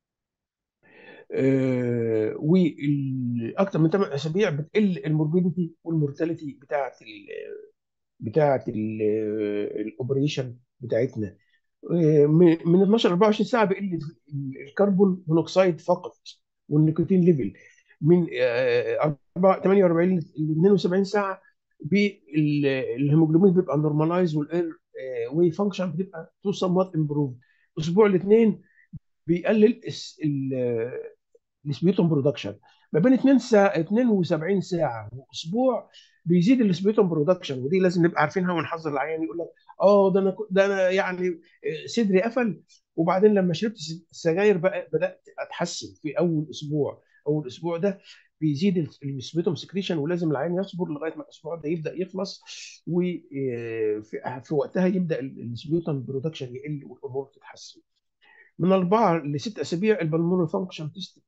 واكثر من 8 اسابيع بتقل الموربيديتي والمورتاليتي بتاعت ال بتاعت الاوبريشن بتاعتنا آه، من من 12 ل 24 ساعه بيقل الكربون مونوكسيد فقط والنيكوتين ليفل من آه، 4 48 ل 72 ساعه بال- الهيموجلوبين بيبقى نورمالايز والاير واي فانكشن بتبقى تو سموات امبروف اسبوع الاثنين بيقلل الس- ال- السبيوتوم برودكشن ما بين 2 ساعه 72 ساعه واسبوع بيزيد السبيوتوم برودكشن ودي لازم نبقى عارفينها ونحذر العيان يقول لك اه ده انا كنت- ده انا يعني آه، صدري قفل وبعدين لما شربت س- السجاير بقى بدات اتحسن في اول اسبوع اول اسبوع ده بيزيد السبيوتوم سكريشن ولازم العيان يصبر لغايه ما الاسبوع ده يبدا يخلص وفي في وقتها يبدا السبيوتوم برودكشن يقل والامور تتحسن من اربعه لست اسابيع البلمونري فانكشن تيست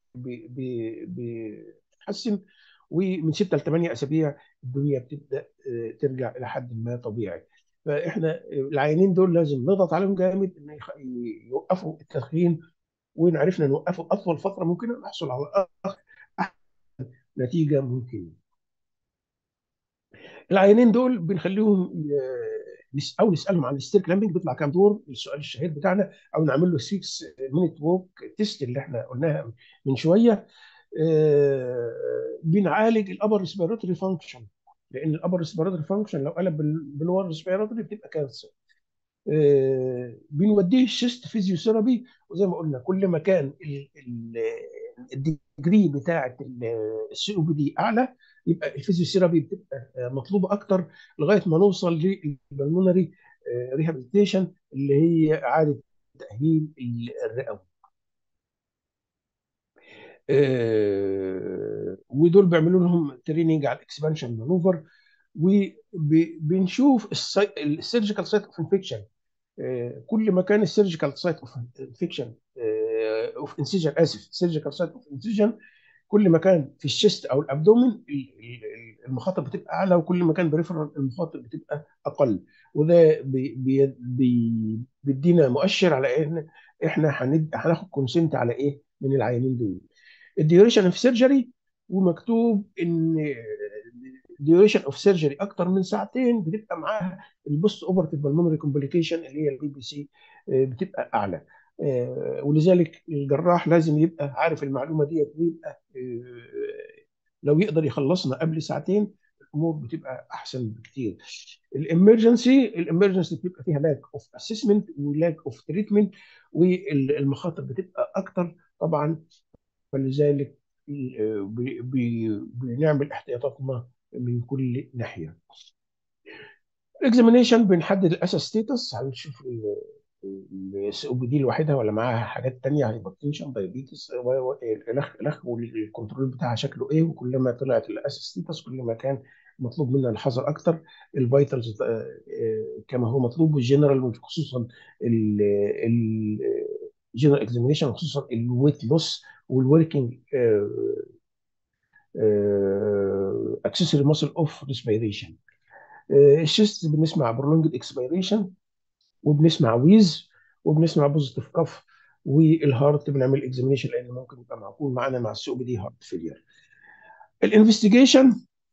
بيتحسن ومن ستة ل 8 اسابيع الدنيا بتبدا آه، ترجع الى حد ما طبيعي فاحنا العيانين دول لازم نضغط عليهم جامد ان يخ- يوقفوا التدخين وان عرفنا نوقفه اطول فتره ممكنه نحصل على أح- احسن نتيجه ممكنه العيانين دول بنخليهم ي- نس- او نسالهم عن الستير كلامبنج بيطلع كام دور السؤال الشهير بتاعنا او نعمل له 6 مينيت ووك تيست اللي احنا قلناها من شويه آه، بنعالج الابر ريسبيراتوري فانكشن لان الابر ريسبيراتوري فانكشن لو قلب بال- بالور ريسبيراتوري بتبقى كارثه آه، بنوديه الشيست فيزيوثيرابي وزي ما قلنا كل ما كان ال- ال- الديجري بتاعه السي او بي دي اعلى يبقى الفيزيوثيرابي بتبقى آه، مطلوبه اكتر لغايه ما نوصل للبلمونري ريهابيليتيشن اللي هي اعاده تاهيل الرئوي آه، ودول بيعملوا لهم تريننج على الاكسبانشن مانوفر وبنشوف السيرجيكال سايت اوف انفكشن كل ما كان السيرجيكال سايت اوف انفكشن اوف انسيجن اسف سيرجيكال سايت اوف انسيجن كل ما كان في الشيست او الابدومين ال- ال- المخاطر بتبقى اعلى وكل ما كان بريفرال المخاطر بتبقى اقل وده بي بي بي بيدينا مؤشر على ان احنا هند- هناخد كونسنت على ايه من العيانين دول الديوريشن اوف سيرجري ومكتوب ان ديوريشن اوف سيرجري اكتر من ساعتين بتبقى معاها البوست اوبرتيف بالمونري كومبليكيشن اللي هي البي بي سي بتبقى اعلى آه، ولذلك الجراح لازم يبقى عارف المعلومه ديت ويبقى آه، لو يقدر يخلصنا قبل ساعتين الامور بتبقى احسن بكتير الامرجنسي الامرجنسي بتبقى فيها لاك اوف اسسمنت ولاك اوف تريتمنت والمخاطر بتبقى اكتر طبعا فلذلك آه، بي- بي- بنعمل احتياطاتنا من كل ناحيه الاكزامينيشن بنحدد الاسا ستيتس هنشوف السي او بي دي لوحدها ولا معاها حاجات تانية هايبرتنشن دايابيتس الاخ الاخ والكنترول بتاعها شكله ايه وكل ما طلعت الاسا ستيتس كل ما كان مطلوب منا الحذر اكتر الفيتالز كما هو مطلوب والجنرال خصوصا الجنرال اكزامينيشن خصوصا الويت لوس والوركينج اكسسوري ماسل اوف ريسبيريشن الشيست بنسمع برولونجد اكسبيريشن وبنسمع ويز وبنسمع بوزيتيف كف والهارت بنعمل اكزامينيشن لان ممكن يبقى معقول معانا مع السي او بي دي هارت فيلير الانفستيجيشن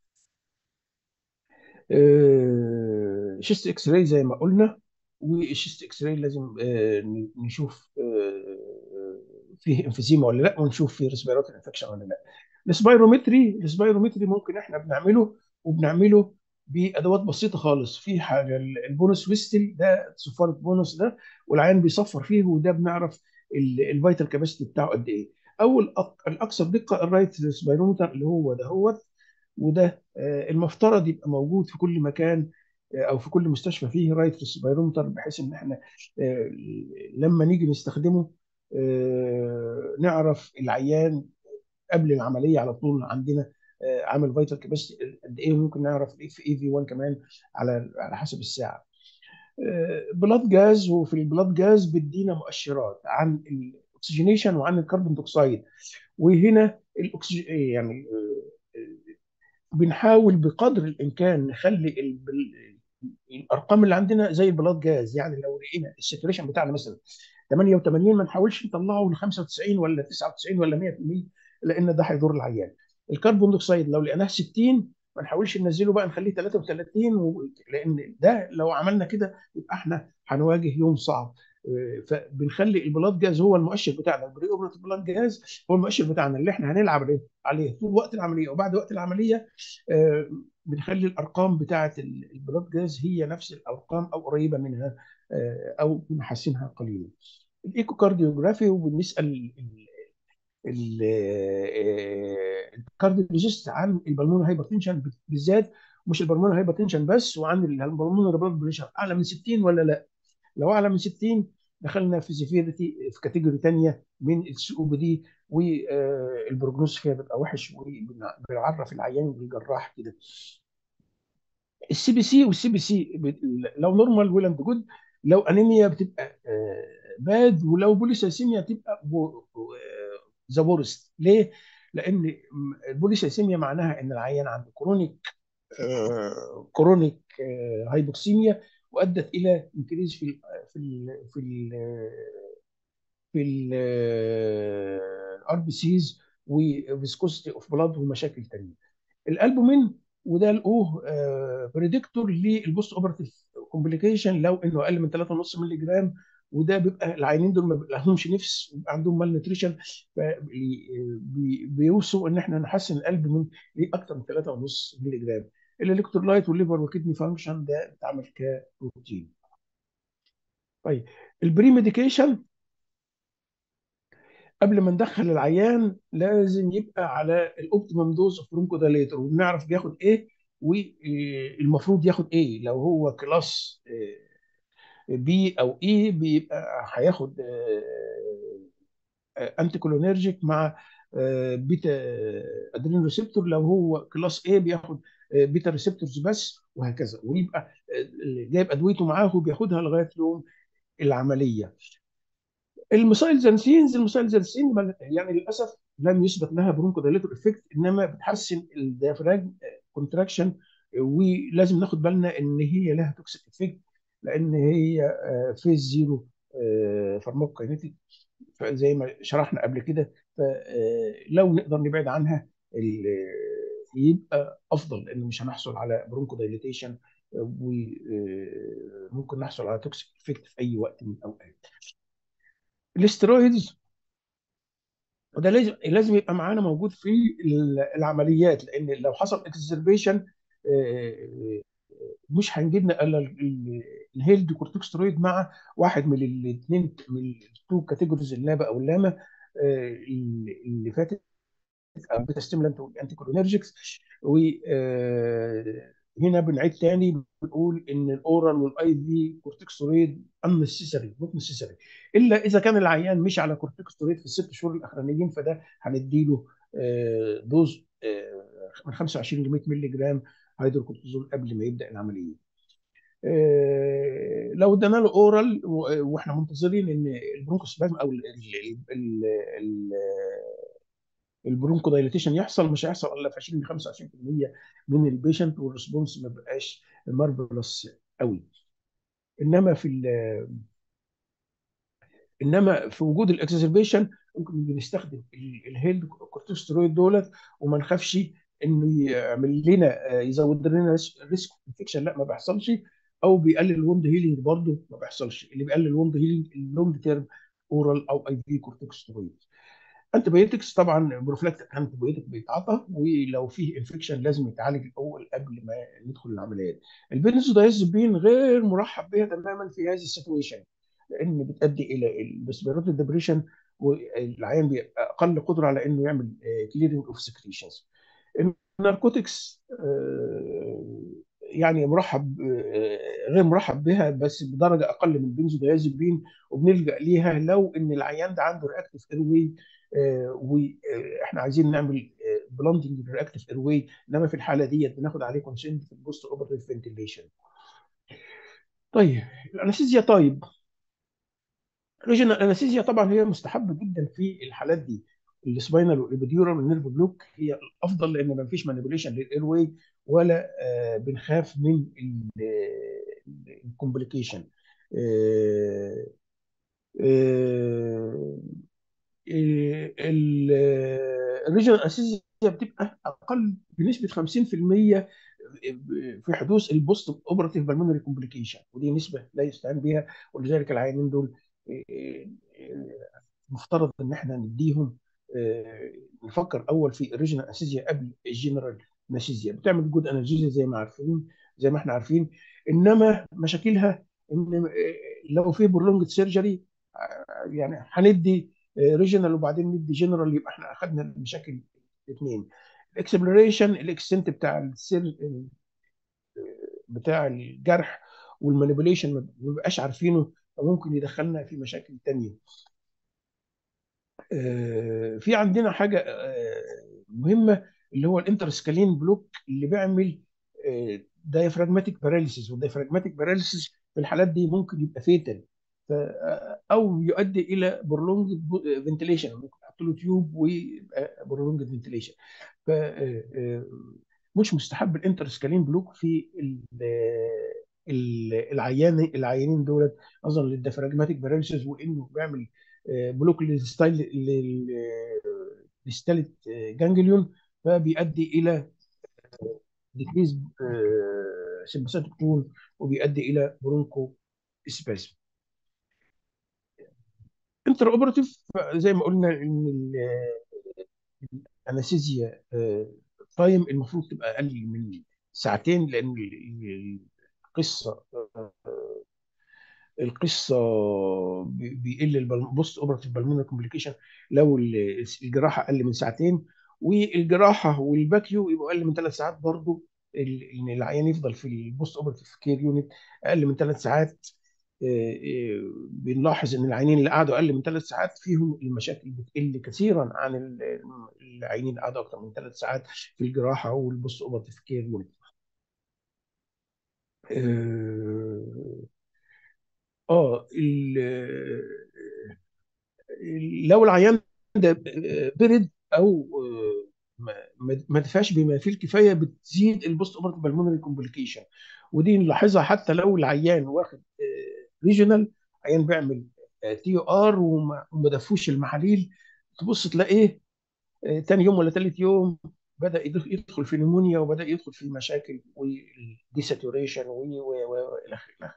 شيست اكس راي زي ما قلنا والشيست اكس راي لازم آه، نشوف آه، فيه انفيزيما ولا لا ونشوف فيه ريسبيراتوري انفكشن ولا لا السبايرومتري السبايرومتري ممكن احنا بنعمله وبنعمله بادوات بسيطه خالص في حاجه البونus ويستل ده صفاره بونص ده والعيان بيصفر فيه وده بنعرف الفيتال كاباسيتي بتاعه قد ايه او الاكثر دقه الرايت سبايرومتر اللي هو ده هو وده آه، المفترض يبقى موجود في كل مكان آه، او في كل مستشفى فيه رايت سبايرومتر بحيث ان احنا آه، لما نيجي نستخدمه نعرف العيان قبل العمليه على طول عندنا عامل فيتال كاباسيتي قد ايه ممكن نعرف الاف اي في 1 كمان على على حسب الساعه بلاد جاز وفي البلاد جاز بيدينا مؤشرات عن الاكسجينيشن وعن الكربون دioxide وهنا الاكسجين يعني بنحاول بقدر الامكان نخلي الارقام اللي عندنا زي البلاد جاز يعني لو لقينا الساتوريشن بتاعنا مثلا 88 ما نحاولش نطلعه ل 95 ولا 99 ولا 100% لان ده هيضر العيان الكربون دioxide لو لقيناه 60 ما نحاولش ننزله بقى نخليه 33 و... لان ده لو عملنا كده يبقى احنا هنواجه يوم صعب فبنخلي البلاد جاز هو المؤشر بتاعنا البري اوبريتيف بلاد جاز هو المؤشر بتاعنا اللي احنا هنلعب عليه طول وقت العمليه وبعد وقت العمليه آه، بنخلي الارقام بتاعه البلاد جاز هي نفس الارقام او قريبه منها آه، او بنحسنها قليلا الايكو كارديوجرافي وبنسال الكارديولوجيست عن البلمون هايبرتنشن بالذات مش البلمون هايبرتنشن بس وعن البلمون بلاد بريشر اعلى من 60 ولا لا لو اعلى من 60 دخلنا في سيفيرتي في كاتيجوري ثانيه من السي او بي دي والبروجنوز فيها بيبقى وحش وبنعرف العيان بالجراح كده السي بي سي والسي بي سي لو نورمال ويل اند جود لو انيميا بتبقى باد آه، ولو بوليسيسيميا تبقى ذا وورست ليه؟ لان البوليسيسيميا معناها ان العيان عنده كرونيك كرونيك هايبوكسيميا وادت الى انكريز في ال في ال في ال في الار بي سيز وفيسكوستي اوف بلاد ومشاكل ثانيه الالبومين وده لقوه بريدكتور للبوست اوبرتيف كومبليكيشن لو انه اقل من 3.5 مللي جرام وده بيبقى العيانين دول ما لهمش نفس ويبقى عندهم مال نيوتريشن بيوصوا ان احنا نحسن القلب من اكثر من 3.5 مللي جرام الالكترولايت والليفر والكدني فانكشن ده بيتعمل كبروتين طيب البري ميديكيشن قبل ما ندخل العيان لازم يبقى على الاوبتيمم دوز اوف برونكوداليتر وبنعرف بياخد ايه والمفروض ياخد ايه لو هو كلاس بي او اي بيبقى هياخد انتي كولينرجيك مع بيتا ادرينال ريسبتور لو هو كلاس اي بياخد بيتا ريسبتورز بس وهكذا ويبقى جايب ادويته معاه وبياخدها لغايه يوم العمليه المسايلزانسينز المسايلزانسين يعني للاسف لم يثبت لها برونكودايليتور افكت انما بتحسن الديافراج كونتراكشن ولازم ناخد بالنا ان هي لها توكسيك افكت لان هي فيز زيرو فارماكوكاينيتيك زي ما شرحنا قبل كده فلو نقدر نبعد عنها يبقى افضل لان مش هنحصل على برونكو دايليتيشن وممكن نحصل على توكسيك افكت في اي وقت من الاوقات الاسترويدز وده لازم لازم يبقى معانا موجود في العمليات لان لو حصل اكزربيشن مش هنجيب الا الهيلد كورتيكسترويد مع واحد من الاثنين من التو كاتيجوريز اللابا او اللاما آه، اللي فاتت او بيتا ستيمولانت والانتي كولينرجيكس و هنا بنعيد تاني بنقول ان الاورال والاي في كورتيكسترويد unnecessary نوت نسيسري الا اذا كان العيان مش على كورتيكسترويد في الست شهور الاخرانيين فده هنديله آه، دوز آه، من 25 ل 100 مللي جرام هيدروكورتيزون قبل ما يبدا العمليه. آه، لو ادينا له اورال واحنا منتظرين ان البرونكوسبازم او ال ال ال ال البرونكو دايليتيشن يحصل مش هيحصل الا في 20 ل 25% من البيشنت والريسبونس ما بقاش مارفلس قوي انما في انما في وجود الاكسسربيشن ممكن نستخدم الهيلد كورتيكوستيرويد دولت وما نخافش انه يعمل لنا يزود لنا ريسك انفكشن لا ما بيحصلش او بيقلل الوند هيلينج برضه ما بيحصلش اللي بيقلل الوند هيلينج اللونج تيرم اورال او اي في كورتيكوستيرويد انتي بايوتكس طبعا بروفلاكتيك انتي بايوتيك بيتعاطى ولو فيه انفكشن لازم يتعالج الاول قبل ما ندخل العمليات البنزودايزبين غير مرحب بها تماما في هذه السيتويشن لان بتؤدي الى الريسبيراتوري ديبريشن والعيان بيبقى اقل قدره على انه يعمل كليرنج اوف سكريشنز الناركوتكس يعني مرحب غير مرحب بها بس بدرجه اقل من البنزودايازيبين وبنلجا ليها لو ان العيان ده عنده رياكتيف ايروي واحنا عايزين نعمل بلانتنج رياكتيف ايروي انما في الحاله ديت بناخد عليه كونسنت في البوست اوبرتيف فنتيليشن طيب الانستيزيا طيب ريجنال انستيزيا طبعا هي مستحبه جدا في الحالات دي السباينال والابيديورال والنيرف بلوك هي الافضل لان ما فيش مانيبيوليشن للايرواي ولا آه بنخاف من الكومبليكيشن الريجنال انستيزيا بتبقى اقل بنسبه 50% في حدوث البوست اوبراتيف بالمونري كومبليكيشن ودي نسبه لا يستعان بها ولذلك العيانين دول مفترض ان احنا نديهم نفكر اول في الريجنال انستيزيا قبل الجنرال انستيزيا بتعمل جود انرجيزيا زي ما عارفين زي ما احنا عارفين انما مشاكلها ان لو في برولونج سيرجري يعني هندي ريجنال وبعدين ندي جنرال يبقى احنا اخذنا المشاكل الاثنين الاكسبلوريشن الاكستنت بتاع السير بتاع الجرح والمانيبيوليشن ما بنبقاش عارفينه فممكن يدخلنا في مشاكل تانية في عندنا حاجة مهمة اللي هو الانترسكالين بلوك اللي بيعمل دايفراجماتيك باراليسيس والدايفراجماتيك باراليسيس في الحالات دي ممكن يبقى فيتال او يؤدي الى برولونج فنتيليشن ممكن نحط له تيوب ويبقى برولونج فنتيليشن ف مش مستحب الانترسكالين بلوك في العيان العيانين دولت نظرا للديفراجماتيك باراليسيس وانه بيعمل بلوك للستايل للستالت جانجليون فبيؤدي الى ديكريز سمباثيك تون وبيؤدي الى برونكو سباسم انتر اوبراتيف زي ما قلنا ان الانستيزيا تايم المفروض تبقى اقل من ساعتين لان القصه القصه بيقل البوست اوبراتيف بالمونر كومبليكيشن لو الجراحه اقل من ساعتين والجراحه والباكيو يبقوا اقل من ثلاث ساعات برضه ان العيان يفضل في البوست اوبراتيف كير يونت اقل من ثلاث ساعات بنلاحظ ان العيانين اللي قعدوا اقل من ثلاث ساعات فيهم المشاكل بتقل كثيرا عن العيانين اللي قعدوا اكثر من ثلاث ساعات في الجراحه والبوست اوبراتيف كير يونت. اه لو العيان ده برد او ما دفعش بما فيه الكفايه بتزيد البوست اوبراتيف بالمونري كومبليكيشن ودي نلاحظها حتى لو العيان واخد ريجونال عيان بيعمل تي يو ار وما دفوش المحاليل تبص تلاقيه تاني يوم ولا ثالث يوم بدا يدخل في نمونيا وبدا يدخل في المشاكل والديساتوريشن والى اخره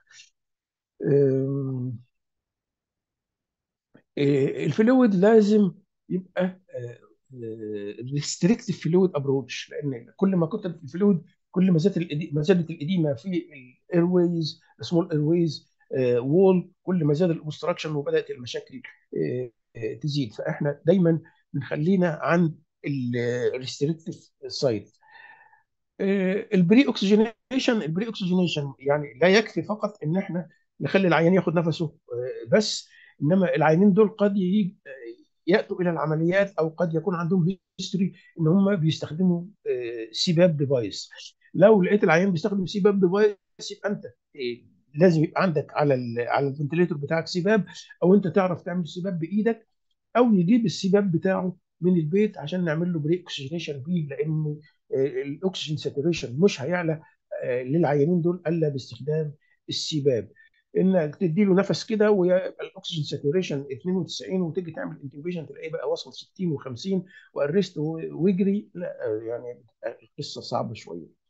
الفلويد لازم يبقى ريستريكتيف فلويد ابروتش لان كل ما كنت في الفلويد كل ما زادت ما زادت الاديمه في الايرويز سمول ايرويز وول كل ما زاد الاوبستراكشن وبدات المشاكل تزيد فاحنا دايما بنخلينا عند الريستريكتيف سايد البري اوكسجينيشن البري اوكسجينيشن يعني لا يكفي فقط ان احنا نخلي العيان ياخد نفسه آه، بس انما العيانين دول قد يجي ياتوا الى العمليات او قد يكون عندهم هيستوري ان هم بيستخدموا سيباب ديفايس لو لقيت العيان بيستخدم سيباب ديفايس يبقى انت آه، لازم يبقى عندك على ال على الفنتليتور بتاعك سيباب او انت تعرف تعمل سيباب بايدك او يجيب السيباب بتاعه من البيت عشان نعمل له بري اوكسجينيشن بيه لان الاكسجين ساتوريشن مش هيعلى آه، للعيانين دول الا باستخدام السيباب انك تدي له نفس كده ويبقى الاكسجين ساتوريشن 92 وتيجي تعمل انتوبيشن تلاقيه بقى وصل 60 و50 وارست ويجري لا آه، يعني القصه صعبه شويه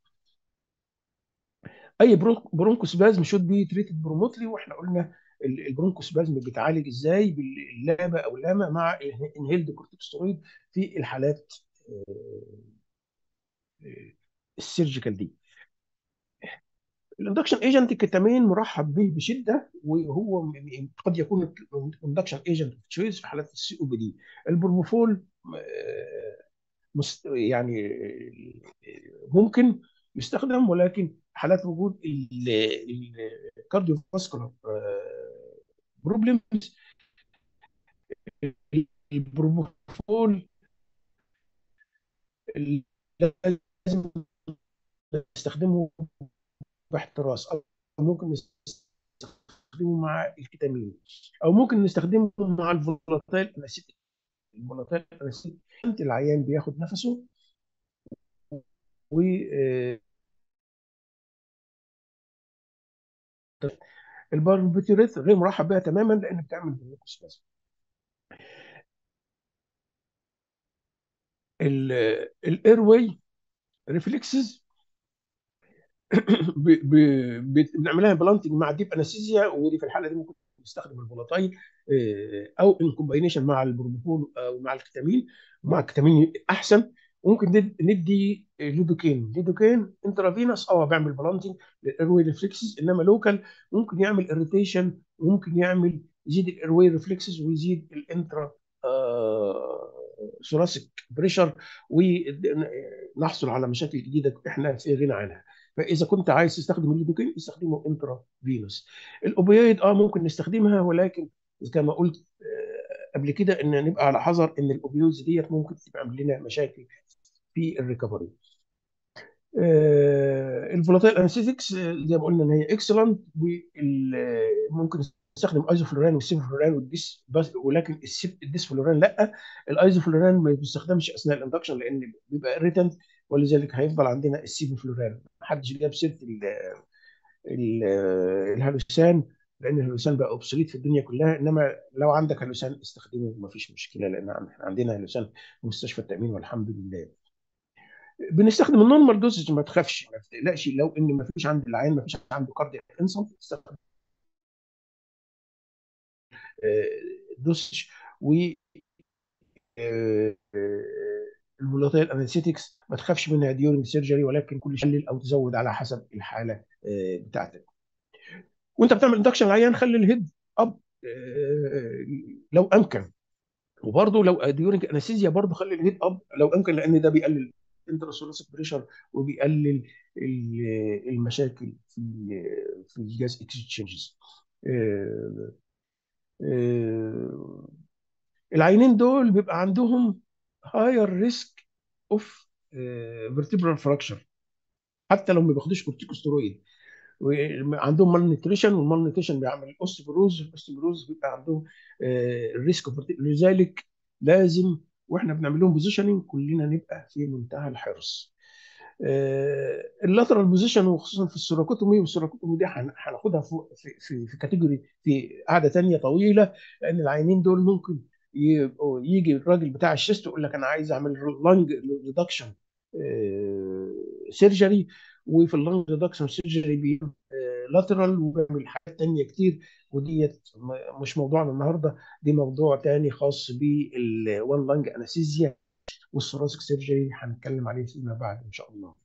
اي برونكوسبازم شود بي تريتد بروموتلي واحنا قلنا البرونكوسبازم بيتعالج ازاي باللابه او لاما مع انهيلد كورتيكوستيرويد في الحالات السيرجيكال دي الاندكشن ايجنت الكتامين مرحب به بشده وهو قد يكون اندكشن ايجنت تشويس في حالات السي او بي دي البروموفول يعني ممكن يستخدم ولكن حالات وجود الكارديو فاسكولار بروبلمز البروموفول لازم نستخدمه باحتراس او ممكن نستخدمه مع الكتامين او ممكن نستخدمه مع الفولاتيل اناسيتيك الفولاتيل اناسيتيك العيان بياخد نفسه و الباربيتوريت غير مرحب بها تماما لان بتعمل بالميكوسبازم الاير واي ريفلكسز بنعملها بلانتنج مع ديب انستيزيا ودي في الحاله دي ممكن نستخدم الفولاتايل او ان كومباينيشن مع البروبوفول او مع الكتامين مع الكتامين احسن ممكن ندي ليدوكين ليدوكين انترافينوس اه بيعمل بلانتنج للايروي ريفلكسز انما لوكال ممكن يعمل اريتيشن ممكن يعمل يزيد الايروي ريفلكسز ويزيد الانترا آه ثوراسيك بريشر ونحصل على مشاكل جديده احنا في غنى عنها فاذا كنت عايز تستخدم الليدوكين استخدمه انترا فينوس الاوبيويد اه ممكن نستخدمها ولكن كما قلت قبل كده ان نبقى على حذر ان الاوبيويدز ديت ممكن تعمل لنا مشاكل في الريكفري الفولاتيل انستيكس زي ما قلنا ان هي اكسلنت وممكن نستخدم ايزوفلوران والسيفلوران والديس بس ولكن الديسفلوران لا الايزوفلوران ما بيستخدمش اثناء الاندكشن لان بيبقى اريتنت ولذلك هيفضل عندنا السيفلوران محدش جاب سيره الهلوسان لان الهلوسان بقى اوبسوليت في الدنيا كلها انما لو عندك هلوسان استخدمه ما فيش مشكله لان احنا عندنا هلوسان في مستشفى التامين والحمد لله بنستخدم النورمال دوزج ما تخافش ما تقلقش لو ان ما فيش عند العين ما فيش عنده كاردياك انسلت تستخدم دوزج و الفولاتيل انستيكس ما تخافش منها ديورنج سيرجري ولكن كل شيء او تزود على حسب الحاله بتاعتك وانت بتعمل اندكشن العيان خلي الهيد اب لو امكن وبرضه لو ديورنج انستيزيا برضه خلي الهيد اب لو امكن لان ده بيقلل انتراسولوسيك بريشر وبيقلل المشاكل في في الجاز اكسشينجز العينين دول بيبقى عندهم هاير ريسك اوف فيرتبرال فراكشر حتى لو ما بياخدوش كورتيكوستيرويد وعندهم مال نيوتريشن والمال نيوتريشن بيعمل اوستيبروز الاوستيبروز بيبقى عندهم الريسك لذلك لازم واحنا بنعمل لهم بوزيشننج كلنا نبقى في منتهى الحرص اللاترال بوزيشن وخصوصا في السوراكوتومي والسوراكوتومي دي هناخدها في في في كاتيجوري في قعده ثانيه طويله لان العينين دول ممكن يجي الراجل بتاع الشيست يقول لك انا عايز اعمل لانج ريدكشن سيرجري وفي اللانج ريدكشن سيرجري بيعمل لاترال وبيعمل حاجات ثانيه كتير وديت مش موضوعنا النهارده دي موضوع تاني خاص بالوان لانج انستيزيا والثوراسيك سيرجري هنتكلم عليه فيما بعد ان شاء الله.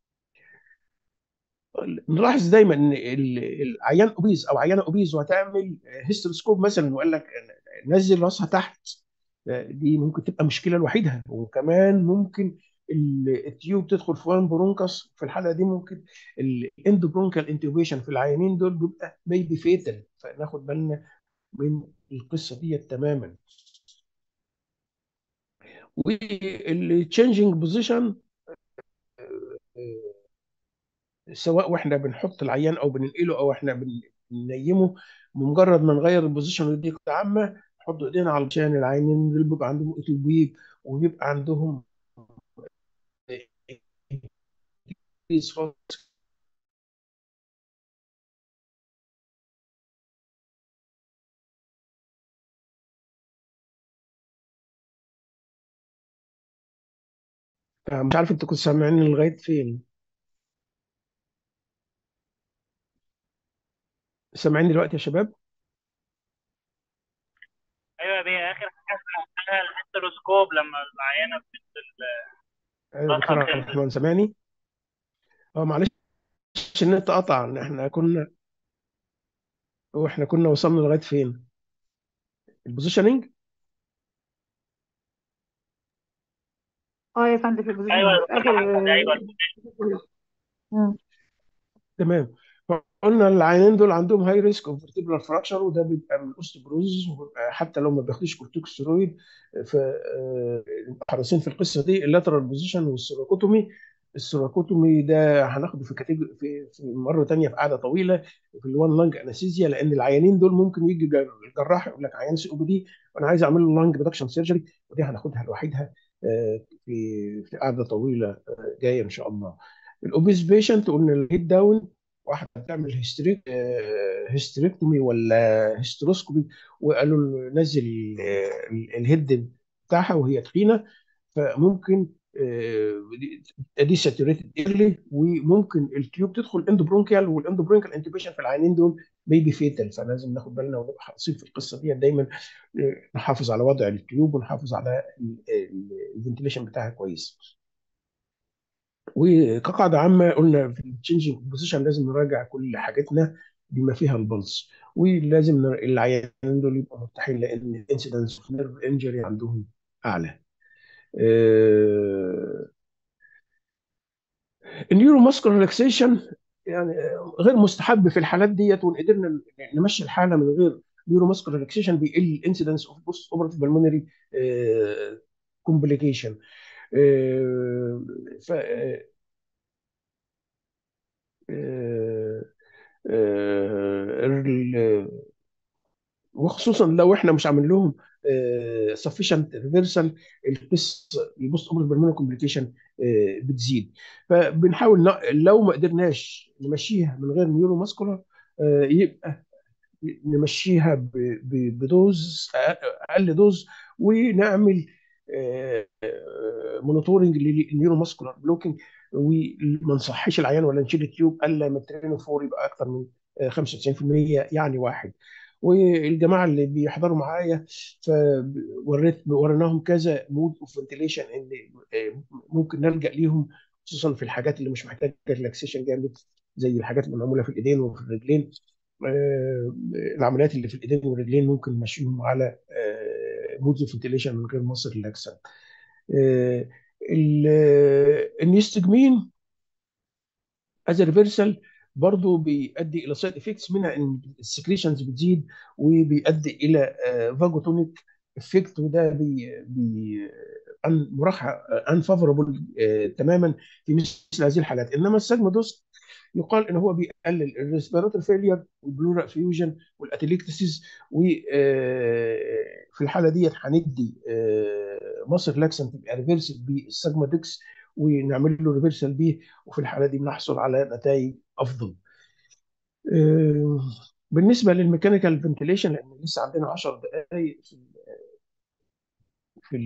نلاحظ دايما ان العيان اوبيز او عيانه اوبيز وهتعمل هيستروسكوب مثلا وقال لك نزل راسها تحت دي ممكن تبقى مشكله لوحدها وكمان ممكن التيوب تدخل في وان برونكس في الحاله دي ممكن الاند برونكال انتوبيشن في العيانين دول بيبقى ميبي فيتال فناخد بالنا من القصه دي تماما والتشينجينج بوزيشن سواء واحنا بنحط العيان او بننقله او احنا بننيمه بمجرد ما نغير البوزيشن دي عامه نحط ايدينا على عشان العينين دول بيبقى عندهم اتوبيب وبيبقى عندهم مش عارف انت كنت سامعني لغايه فين سامعيني دلوقتي يا شباب ايوه دي اخر حاجه سمعتها الهيستروسكوب لما العيانه بت ايوه دكتور عبد الرحمن سامعني اه معلش النت قطع احنا كنا واحنا كنا وصلنا لغايه فين البوزيشننج اه يا فندم في البوزيشن ايوه في اخر ايوه مم. تمام قلنا العينين دول عندهم هاي ريسك اوف فيرتيبرال فراكشر وده بيبقى من الاوستوبروز وبيبقى حتى لو ما بياخدوش كورتيكوستيرويد فنبقى حريصين في القصه دي اللاترال بوزيشن والسيراكوتومي السيراكوتومي ده هناخده في كاتيجوري في, في مره ثانيه في قعده طويله في الوان لانج انستيزيا لان العيانين دول ممكن يجي الجراح يقول لك عيان سي او بي دي وانا عايز اعمل له لانج ريدكشن سيرجري ودي هناخدها لوحدها في في قعده طويله جايه ان شاء الله الاوبيز بيشنت قلنا الهيد داون واحد بتعمل هيستريك هيستريكتومي ولا هيستروسكوبي وقالوا له نزل الهيد بتاعها وهي تخينه فممكن دي ساتوريتد ايرلي وممكن التيوب تدخل اندوبرونكيال والاندوبرونكيال انتوبيشن في العينين دول بيبي فيتال فلازم ناخد بالنا ونبقى حريصين في القصه دي دايما نحافظ على وضع التيوب ونحافظ على الفنتيليشن بتاعها كويس. وكقاعده عامه قلنا في التشينجينج بوزيشن لازم نراجع كل حاجتنا بما فيها البلس ولازم نر... العيانين دول يبقوا مرتاحين لان الانسيدنس اوف نيرف انجري عندهم اعلى. آه... النيورو ماسكولار ريلاكسيشن يعني غير مستحب في الحالات ديت وان قدرنا نمشي الحاله من غير نيورو ماسكولار ريلاكسيشن بيقل الانسيدنس اوف بوست اوبرتيف بالمونري كومبليكيشن ف وخصوصا لو احنا مش عامل لهم سفيشنت ريفرسال القصه البوست اوبرتيف بالمونري كومبليكيشن بتزيد فبنحاول لو ما قدرناش نمشيها من غير نيورو ماسكولار يبقى نمشيها بدوز اقل دوز ونعمل مونيتورنج للنيورو ماسكولار بلوكينج وما نصحيش العيان ولا نشيل التيوب الا ما الترينو فور يبقى اكثر من 95% يعني واحد والجماعه اللي بيحضروا معايا فوريت وريناهم كذا مود اوف فنتيليشن ان ممكن نلجا ليهم خصوصا في الحاجات اللي مش محتاجه ريلاكسيشن جامد زي الحاجات اللي معموله في الايدين وفي الرجلين العمليات اللي في الايدين والرجلين ممكن نمشيهم على مودز اوف فنتيليشن من غير مصر ريلاكسن النيستجمين از ريفرسال برضه بيؤدي الى سايد افكتس منها ان السكريشنز بتزيد وبيؤدي الى فاجوتونيك افكت وده بي بي مراحه انفافوربل تماما في مثل هذه الحالات انما السجم دوس يقال ان هو بيقلل الريسبيراتور فيلير والبلورال فيوجن والاتليكتسيس وفي الحاله ديت هندي مصر لاكسنت يبقى ريفرسل بالسجما ديكس ونعمل له ريفرسال بيه وفي الحاله دي بنحصل على نتائج افضل. بالنسبه للميكانيكال فنتيليشن لان لسه عندنا 10 دقائق في في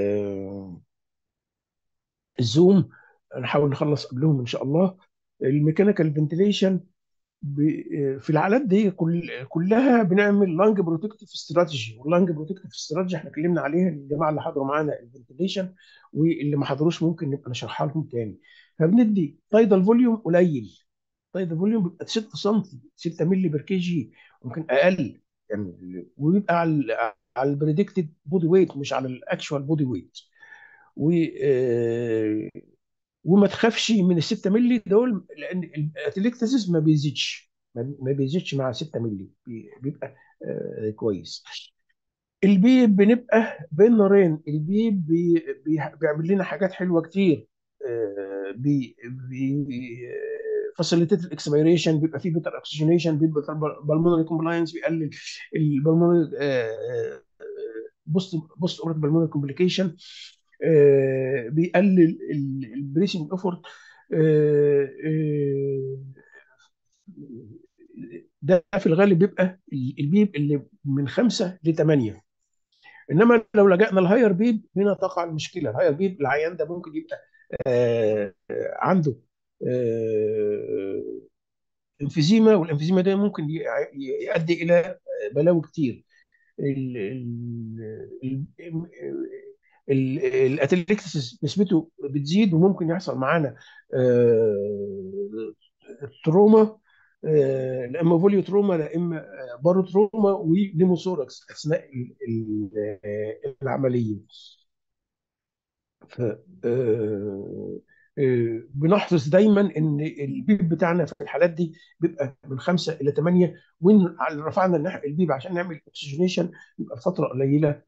الزوم نحاول نخلص قبلهم ان شاء الله الميكانيكال فنتيليشن في الحالات دي كل كلها بنعمل لانج بروتكتيف استراتيجي واللانج بروتكتيف استراتيجي احنا اتكلمنا عليها الجماعه اللي حضروا معانا الفنتيليشن واللي ما حضروش ممكن نبقى نشرحها لهم تاني فبندي تايدال فوليوم قليل تايدال فوليوم بيبقى 6 سم 6 مللي بير كي جي ممكن اقل يعني وبيبقى على على البريدكتد بودي ويت مش على الاكشوال بودي ويت و آه، وما تخافش من ال 6 مللي دول لان الاتليكتاسيس ما بيزيدش ما ما بيزيدش مع 6 مللي بي- بيبقى آه، كويس البيب بنبقى بين نارين البيب بي بي بيعمل لنا حاجات حلوه كتير آه، بي بي فاسيليتيت الاكسبيريشن بيبقى فيه بيتر اكسجينيشن بيبقى بالمونري كومبلاينس بيقلل البالمونري بوست بوست اورت بالمونري كومبليكيشن بيقلل البريسنج افورت ده في الغالب بيبقى البيب اللي من خمسه لثمانيه انما لو لجأنا الهاير بيب هنا تقع المشكله الهاير بيب العيان ده ممكن يبقى آه، آه، عنده آه، انفيزيما والانفيزيما ده ممكن ي- يؤدي الى بلاوي كتير ال- ال- ال- الاتليكسس نسبته بتزيد وممكن يحصل معانا آه، تروما آه، لا اما فوليو تروما لا اما بارو تروما وديموثوركس اثناء ال- ال- آه، العمليه ف آه، آه، بنحرص دايما ان البيب بتاعنا في الحالات دي بيبقى من خمسه الى ثمانيه وان رفعنا النح- البيب عشان نعمل اكسجينيشن يبقى فتره قليله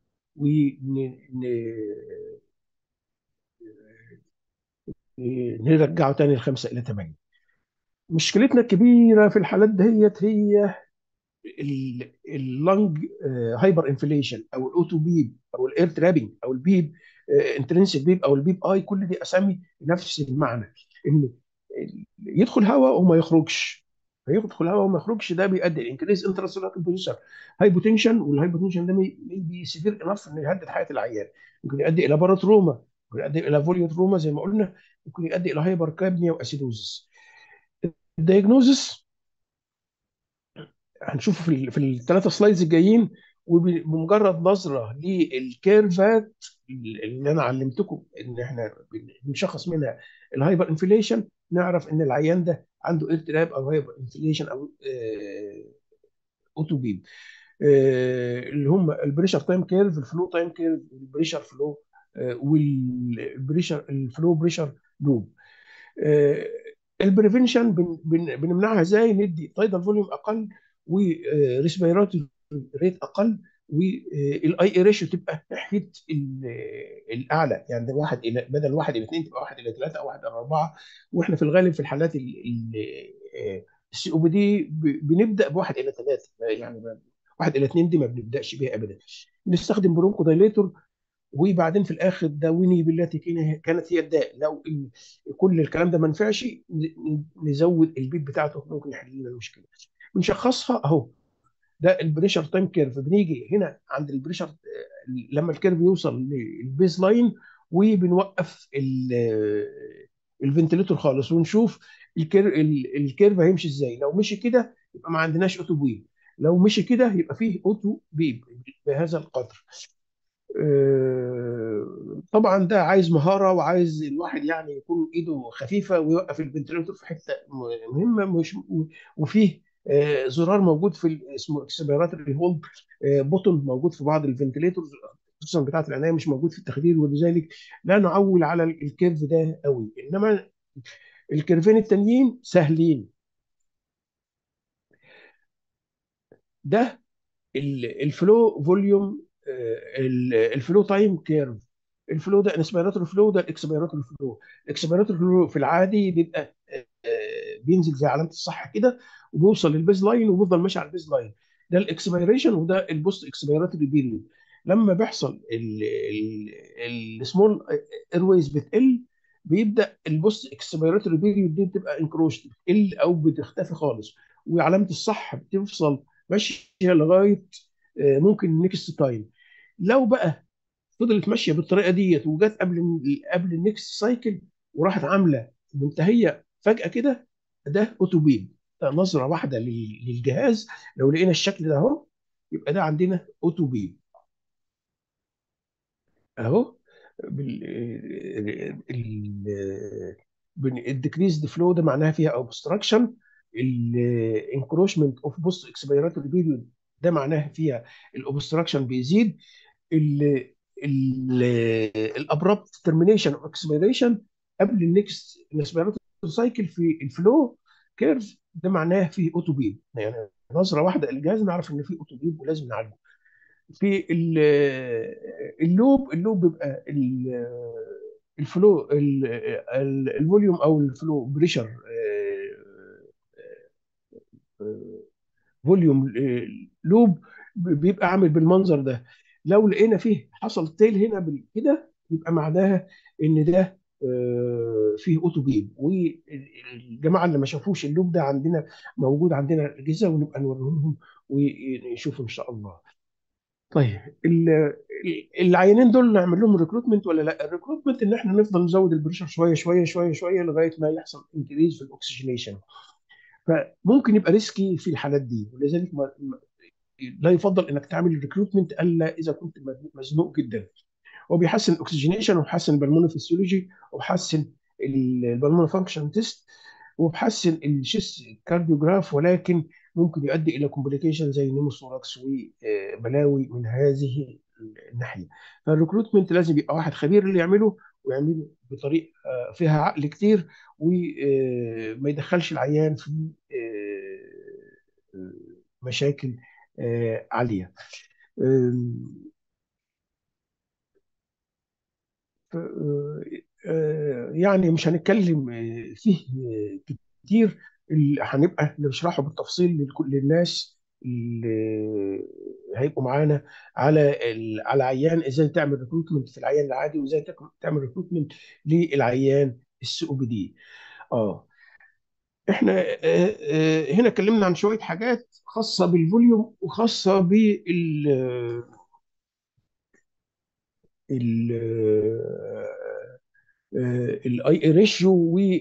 ونرجعه تاني لخمسه الى ثمانيه. مشكلتنا الكبيره في الحالات دهيت هي اللنج هايبر انفليشن او الاوتو بيب او الاير ترابنج او البيب انترنسيك بيب او البيب اي كل دي اسامي نفس المعنى ان يدخل هواء وما يخرجش فيدخل هواء وما يخرجش ده بيؤدي لانكريز انتراسيلولار بريشر هايبوتنشن والهايبوتنشن ده بي سيفير انف انه يهدد حياه العيان ممكن يؤدي الى باروتروما ممكن يؤدي الى فوليوتروما زي ما قلنا ممكن يؤدي الى هايبر كابنيا واسيدوزس الدايجنوزس هنشوفه في ال- في الثلاثه سلايدز الجايين وبمجرد نظره للكيرفات اللي انا علمتكم ان احنا بنشخص منها الهايبر انفليشن نعرف ان العيان ده عنده اضطراب او هايبر انفليشن او اوتو بيب اللي هم البريشر تايم كيرف الفلو تايم كيرف البريشر فلو والبريشر الفلو بريشر لوب البريفنشن بنمنعها ازاي ندي تايدال فوليوم اقل وريسبيراتوري ريت اقل والاي اي ريشيو تبقى ناحيه ال- الاعلى يعني واحد الى بدل واحد الى اثنين تبقى واحد الى ثلاثه او واحد الى اربعه واحنا في الغالب في الحالات السي او بي دي ب- بنبدا بواحد الى ثلاثه يعني ما- واحد الى اثنين دي ما بنبداش بيها ابدا نستخدم برونكو دايليتور وبعدين في الاخر داوني بالتي كان- كانت هي الداء لو ال- كل الكلام ده ما نفعش ن- نزود البيت بتاعته ممكن يحل لنا المشكله بنشخصها اهو ده البريشر تايم كيرف بنيجي هنا عند البريشر آه، لما الكيرف يوصل للبيز لاين وبنوقف ال- الفنتليتور خالص ونشوف الكير ال- الكيرف هيمشي ازاي لو مشي كده يبقى ما عندناش اوتو بيب لو مشي كده يبقى فيه اوتو بيب بهذا القدر آه، طبعا ده عايز مهاره وعايز الواحد يعني يكون ايده خفيفه ويوقف الفنتليتور في حته مهمه مش وفيه آه، زرار موجود في ال- اسمه اكسبيراتوري هولد بوتون موجود في بعض الفنتليتورز خصوصا بتاعه العنايه مش موجود في التخدير ولذلك لا نعول على الكيرف ده قوي انما الكيرفين التانيين سهلين ده ال- الفلو فوليوم آه، ال- الفلو تايم كيرف الفلو ده الانسبيراتور فلو ده الاكسبيراتور فلو الاكسبيراتور فلو في العادي بيبقى آه، بينزل زي علامه الصح كده وبيوصل للبيز لاين وبيفضل ماشي على البيز لاين ده الاكسبيريشن وده البوست اكسبيراتوري بيريود لما بيحصل السمول ايرويز بتقل بيبدا البوست اكسبيراتوري بيريود دي بتبقى انكروشت بتقل او بتختفي خالص وعلامه الصح بتفصل ماشيه لغايه آه، ممكن نيكست تايم لو بقى فضلت ماشيه بالطريقه ديت وجت قبل قبل النكست سايكل وراحت عامله منتهيه فجاه كده ده اوتو بيب ده نظره واحده لل- للجهاز لو لقينا الشكل ده اهو يبقى ده عندنا اوتو بيب اهو الديكريز فلو ده معناها فيها اوبستراكشن الانكروشمنت اوف بوست اكسبيراتوري بيريود ده معناها فيها الاوبستراكشن بيزيد ال- الابرابت ترمينيشن او اكسبيريشن قبل النكست انسبيراتوري سايكل في الفلو كيرف ده معناه فيه اوتو بيب يعني نظره واحده الجهاز نعرف ان فيه اوتو بيب ولازم نعالجه في اللوب اللوب بيبقى الفلو الفوليوم او الفلو بريشر فوليوم لوب بيبقى عامل بالمنظر ده لو لقينا فيه حصل تيل هنا كده يبقى معناها ان ده فيه اوتو بيب والجماعه اللي ما شافوش اللوب ده عندنا موجود عندنا الاجهزه ونبقى نوريه لهم ويشوفوا ان شاء الله. طيب العينين دول نعمل لهم ريكروتمنت ولا لا؟ الريكروتمنت ان احنا نفضل نزود البريشر شويه شويه شويه شويه لغايه ما يحصل انكريز في الاكسجينيشن. فممكن يبقى ريسكي في الحالات دي ولذلك ما لا يفضل انك تعمل ريكروتمنت الا اذا كنت مزنوق جدا. هو بيحسن الاكسجينيشن وبيحسن البلموني فيسيولوجي وبيحسن البلموني فانكشن تيست وبيحسن الشيست كارديوجراف ولكن ممكن يؤدي الى كومبليكيشن زي نيموثوراكس وبلاوي من هذه الناحيه فالريكروتمنت لازم يبقى واحد خبير اللي يعمله ويعمله بطريقه فيها عقل كتير وما يدخلش العيان في مشاكل عاليه يعني مش هنتكلم فيه كتير هنبقى نشرحه بالتفصيل لكل الناس اللي هيبقوا معانا على على عيان ازاي تعمل ريكروتمنت في العيان العادي وازاي تعمل ريكروتمنت للعيان السي او بي دي اه احنا هنا اتكلمنا عن شويه حاجات خاصه بالفوليوم وخاصه بال ال الاي ريشيو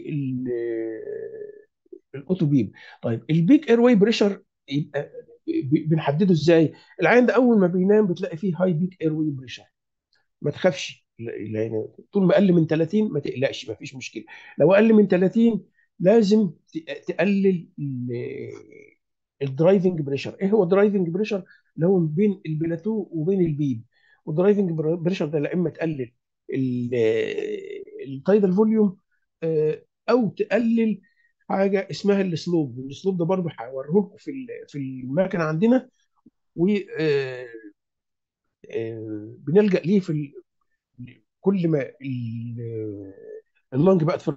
والاوتو بيب طيب البيك اير واي بريشر يبقى بنحدده ازاي العين ده اول ما بينام بتلاقي فيه هاي بيك اير واي بريشر ما تخافش يعني طول ما اقل من 30 ما تقلقش ما فيش مشكله لو اقل من 30 لازم تقلل الدرايفنج بريشر ايه هو الدرايفنج بريشر اللي هو بين البلاتو وبين البيب والدرايفنج بريشر ده لا اما تقلل التايدال فوليوم او تقلل حاجه اسمها السلوب السلوب ده برضه هوريه لكم في في المكنه عندنا و بنلجا ليه في كل ما اللنج بقت في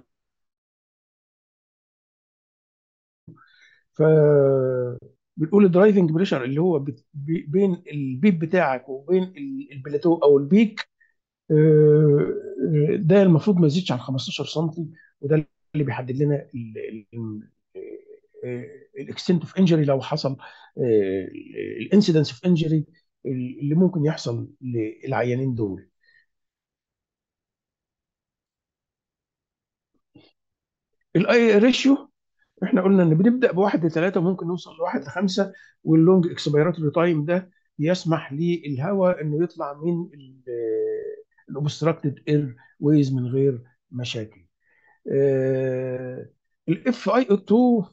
ف بنقول الدرايفنج بريشر اللي هو بين البيب بتاعك وبين البلاتو او البيك ده المفروض ما يزيدش عن 15 سم وده اللي بيحدد لنا الاكستنت اوف انجري لو حصل الانسيدنس اوف انجري اللي ممكن يحصل للعيانين دول الاي ريشيو احنا قلنا ان بنبدا بواحد لثلاثه وممكن نوصل لواحد لخمسه واللونج اكسبيراتوري تايم ده يسمح للهواء انه يطلع من الاوبستراكتد اير ويز من غير مشاكل. الاف اي او 2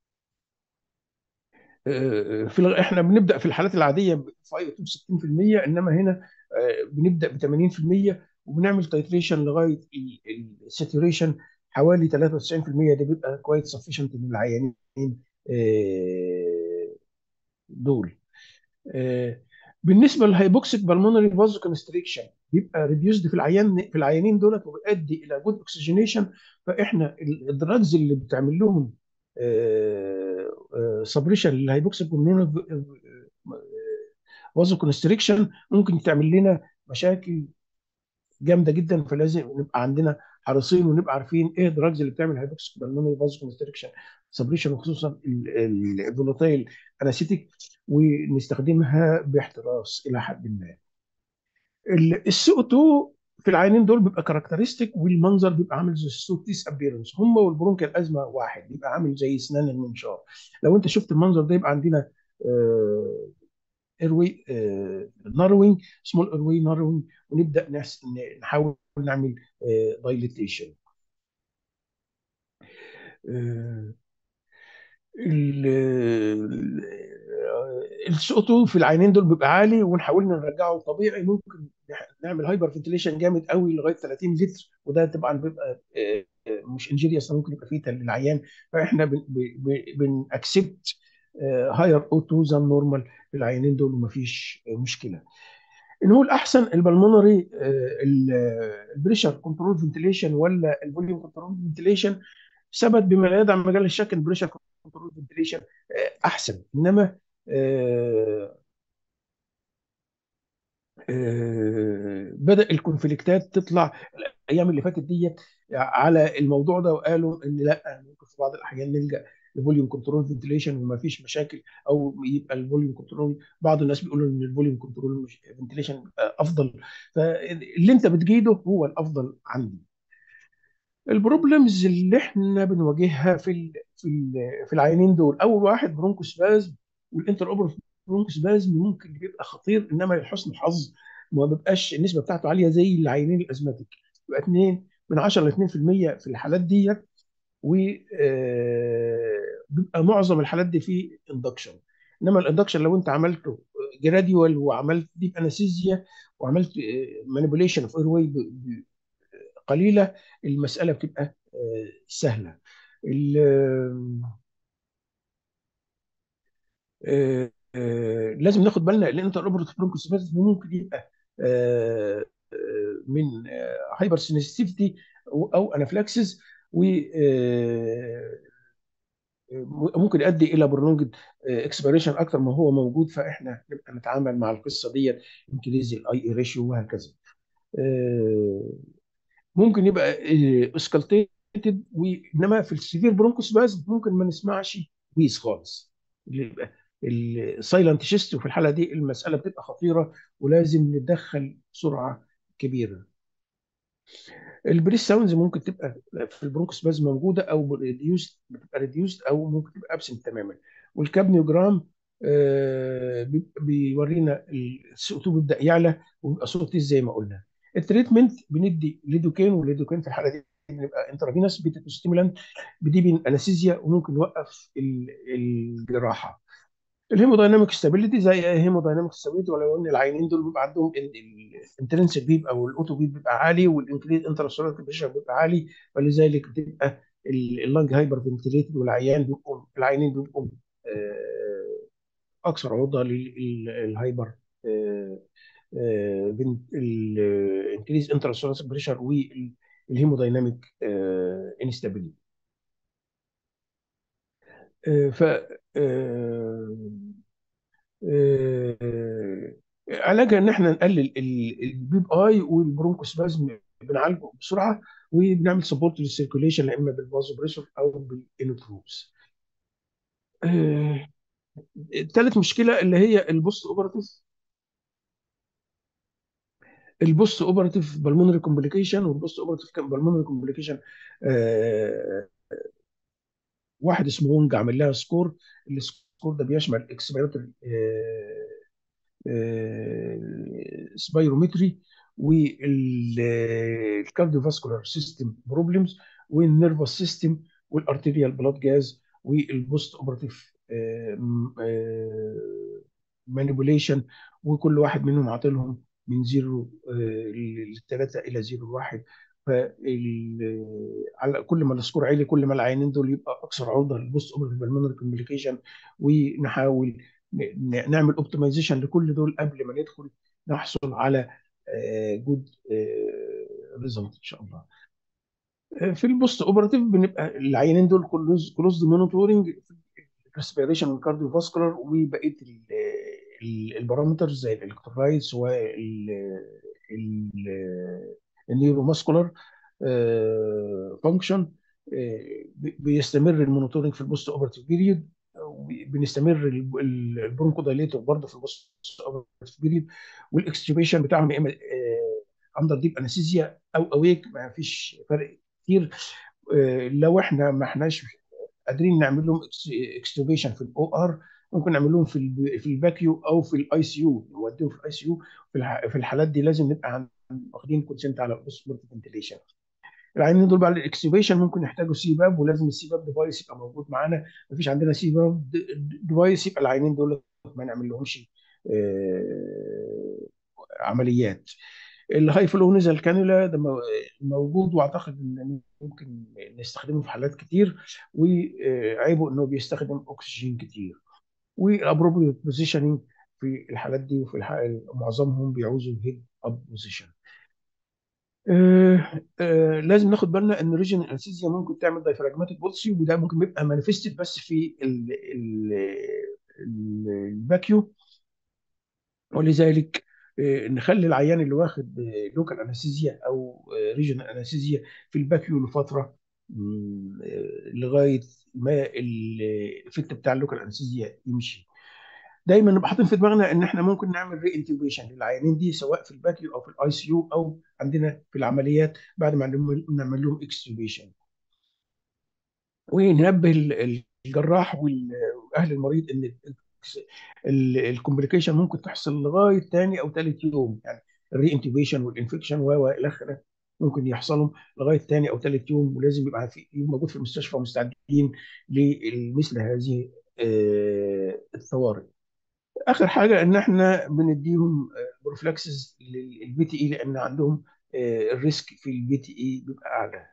في احنا بنبدا في الحالات العاديه باف اي او 2 60% انما هنا بنبدا ب 80% وبنعمل تايتريشن لغايه الساتوريشن حوالي 93% ده بيبقى كويس سفيشنت للعيانين دول بالنسبه للهايبوكسيك بالمونري فازو كونستريكشن بيبقى ريديوسد في العيان في العيانين دولت وبيؤدي الى جود اوكسجينيشن فاحنا الدراجز اللي بتعمل لهم سبريشن للهايبوكسيك بالمونري فازو كونستريكشن ممكن تعمل لنا مشاكل جامده جدا فلازم نبقى عندنا حريصين ونبقى عارفين ايه الدراجز اللي بتعمل هايبوكسيك بالمونري فازو كونستريكشن سبريشن وخصوصا الفولاتايل اناسيتيك ونستخدمها باحتراس الى حد ما. السي او 2 في العينين دول بيبقى كاركترستيك والمنظر بيبقى عامل زي السوتيس ابيرنس هم والبرونكيال ازمه واحد بيبقى عامل زي اسنان المنشار لو انت شفت المنظر ده يبقى عندنا ايروي ناروينج سمول ايروي ناروينج ونبدا نحاول نعمل دايليتيشن السي او 2 في العينين دول بيبقى عالي ونحاول نرجعه طبيعي ممكن نعمل هايبر فنتيليشن جامد قوي لغايه 30 لتر وده طبعا بيبقى مش انجيريوس ممكن يبقى فيه للعيان فاحنا بنأكسبت هاير او 2 ذان نورمال في العينين دول ومفيش مشكله نقول احسن البلمونري البريشر كنترول فنتيليشن ولا الفوليوم كنترول فنتيليشن ثبت بما لا يدع مجال الشك ان البريشر كنترول فنتيليشن احسن انما بدا الكونفليكتات تطلع الايام اللي فاتت ديت على الموضوع ده وقالوا ان لا ممكن في بعض الاحيان نلجا لفوليوم كنترول فنتيليشن وما فيش مشاكل او يبقى الفوليوم كنترول بعض الناس بيقولوا ان الفوليوم كنترول فنتيليشن افضل فاللي انت بتجيده هو الافضل عندي البروبلمز اللي احنا بنواجهها في ال في ال في العينين دول اول واحد برونكوسبازم والانتر اوبر برونكوسبازم ممكن بيبقى خطير انما لحسن الحظ ما بيبقاش النسبه بتاعته عاليه زي العينين الازماتيك يبقى 2 من 10 ل 2% في الحالات ديت و بيبقى معظم الحالات دي في اندكشن انما الاندكشن لو انت عملته جراديوال وعملت ديب انستيزيا وعملت مانيبيوليشن اوف اير واي قليله المساله بتبقى سهله لازم ناخد بالنا الانتر اوبرت برونكوسبازم ممكن يبقى من هايبر سنسيتيفيتي او انافلاكسس و ممكن يؤدي الى برولونجد اكسبيريشن اكتر ما هو موجود فاحنا نبقى نتعامل مع القصه ديت انكريز الاي اي ريشيو وهكذا ممكن يبقى اسكالتيتد وانما في السيفير برونكوسباز ممكن ما نسمعش ويز خالص اللي يبقى السايلنت شيست وفي الحاله دي المساله بتبقى خطيره ولازم نتدخل بسرعه كبيره البريس ساوندز ممكن تبقى في البرونكوسباز موجوده او ريديوست بتبقى ريديوست او ممكن تبقى ابسنت تماما والكابنيوجرام آه بيورينا السي بيبدا يعلى وبيبقى صوتي زي ما قلنا التريتمنت بندي ليدوكين والليدوكين في الحاله دي بنبقى انترافينوس بيتا ستيمولانت بدي انستيزيا وممكن نوقف الجراحه الهيمودايناميك ستابيليتي زي هيمودايناميك ستابيليتي ولو ان العينين دول بيبقى عندهم الانترنسك بيب او الاوتو بيب بيبقى عالي والانكريز انترسولار بريشر بيبقى عالي فلذلك بتبقى اللنج هايبر فنتليتد والعيان بيبقوا العينين بيبقوا اكثر عرضه للهايبر الانكريز انترسولار بريشر والهيمودايناميك انستابيليتي ف علاجها ان احنا نقلل البيب اي والبرونكوسبازم بنعالجه بسرعه وبنعمل سبورت للسيركوليشن يا اما بالفازو بريشر او بالانوتروبس. ثالث مشكله اللي هي البوست اوبراتيف البوست اوبراتيف بالمونري كومبليكيشن والبوست اوبراتيف بالمونري كومبليكيشن واحد اسمه وونج عامل لها سكور السكور ده بيشمل اكسبيراتوري سبايرومتري والكارديوفاسكولار سيستم بروبلمز والنيرفس سيستم والارتيريال بلاد جاز والبوست اوبراتيف مانيبوليشن وكل واحد منهم عاطلهم من زيرو لثلاثه الى زيرو لواحد على كل ما السكور عالي كل ما العينين دول يبقى اكثر عرضه للبوست اوبرتيف بالمونري كوميونيكيشن ونحاول نعمل اوبتمايزيشن لكل دول قبل ما ندخل نحصل على جود ريزلت ان شاء الله. في البوست اوبرتيف بنبقى العينين دول كلوز كلوز مونيتورنج ريسبيريشن والكارديو فاسكولار وبقيه البارامترز زي الالكترولايتس وال النيوروماسكولار فانكشن بيستمر المونيتورنج في البوست اوبرتيف بيريود بنستمر البرونكو دايليتور برضه في البوست اوبرتيف بيريود والاكستيوبيشن بتاعهم يا اما اندر ديب انستيزيا او اويك ما فيش فرق كتير لو احنا ما احناش قادرين نعمل لهم اكستيوبيشن في الاو ار ممكن نعمل لهم في في الباكيو او في الاي سي يو نوديهم في الاي سي يو في الحالات دي لازم نبقى واخدين كونسنت على البوست فنتيليشن العيانين دول بعد الاكسبيشن ممكن يحتاجوا سي باب ولازم السي باب ديفايس يبقى موجود معانا مفيش عندنا سي باب ديفايس يبقى العيانين دول ما نعمل لهمش آه، عمليات الهاي فلو نزل كانولا ده موجود واعتقد ان ممكن نستخدمه في حالات كتير وعيبه انه بيستخدم اكسجين كتير والابروبريت بوزيشننج في الحالات دي وفي الحالة معظمهم بيعوزوا هيد اب بوزيشن آه آه لازم ناخد بالنا ان ريجن انستيزيا ممكن تعمل دايفراجماتيك بولسي وده ممكن بيبقى مانيفستد بس في الباكيو ولذلك آه نخلي العيان اللي واخد لوكال انستيزيا او ريجنال انستيزيا في الباكيو لفتره لغايه ما الافكت بتاع اللوكال انستيزيا يمشي دايما نبقى حاطين في دماغنا ان احنا ممكن نعمل ري انتوبيشن للعيانين دي سواء في الباكيو او في الاي سي يو او عندنا في العمليات بعد ما نعمل لهم اكستوبيشن وننبه الجراح واهل المريض ان الكومبليكيشن ممكن تحصل لغايه ثاني او ثالث يوم يعني الري انتوبيشن والانفكشن و الى اخره ممكن يحصلهم لغايه ثاني او ثالث يوم ولازم يبقى في موجود في المستشفى مستعدين لمثل هذه الطوارئ. اخر حاجه ان احنا بنديهم بروفلاكسز للبي تي اي لان عندهم الريسك في البي تي اي بيبقى اعلى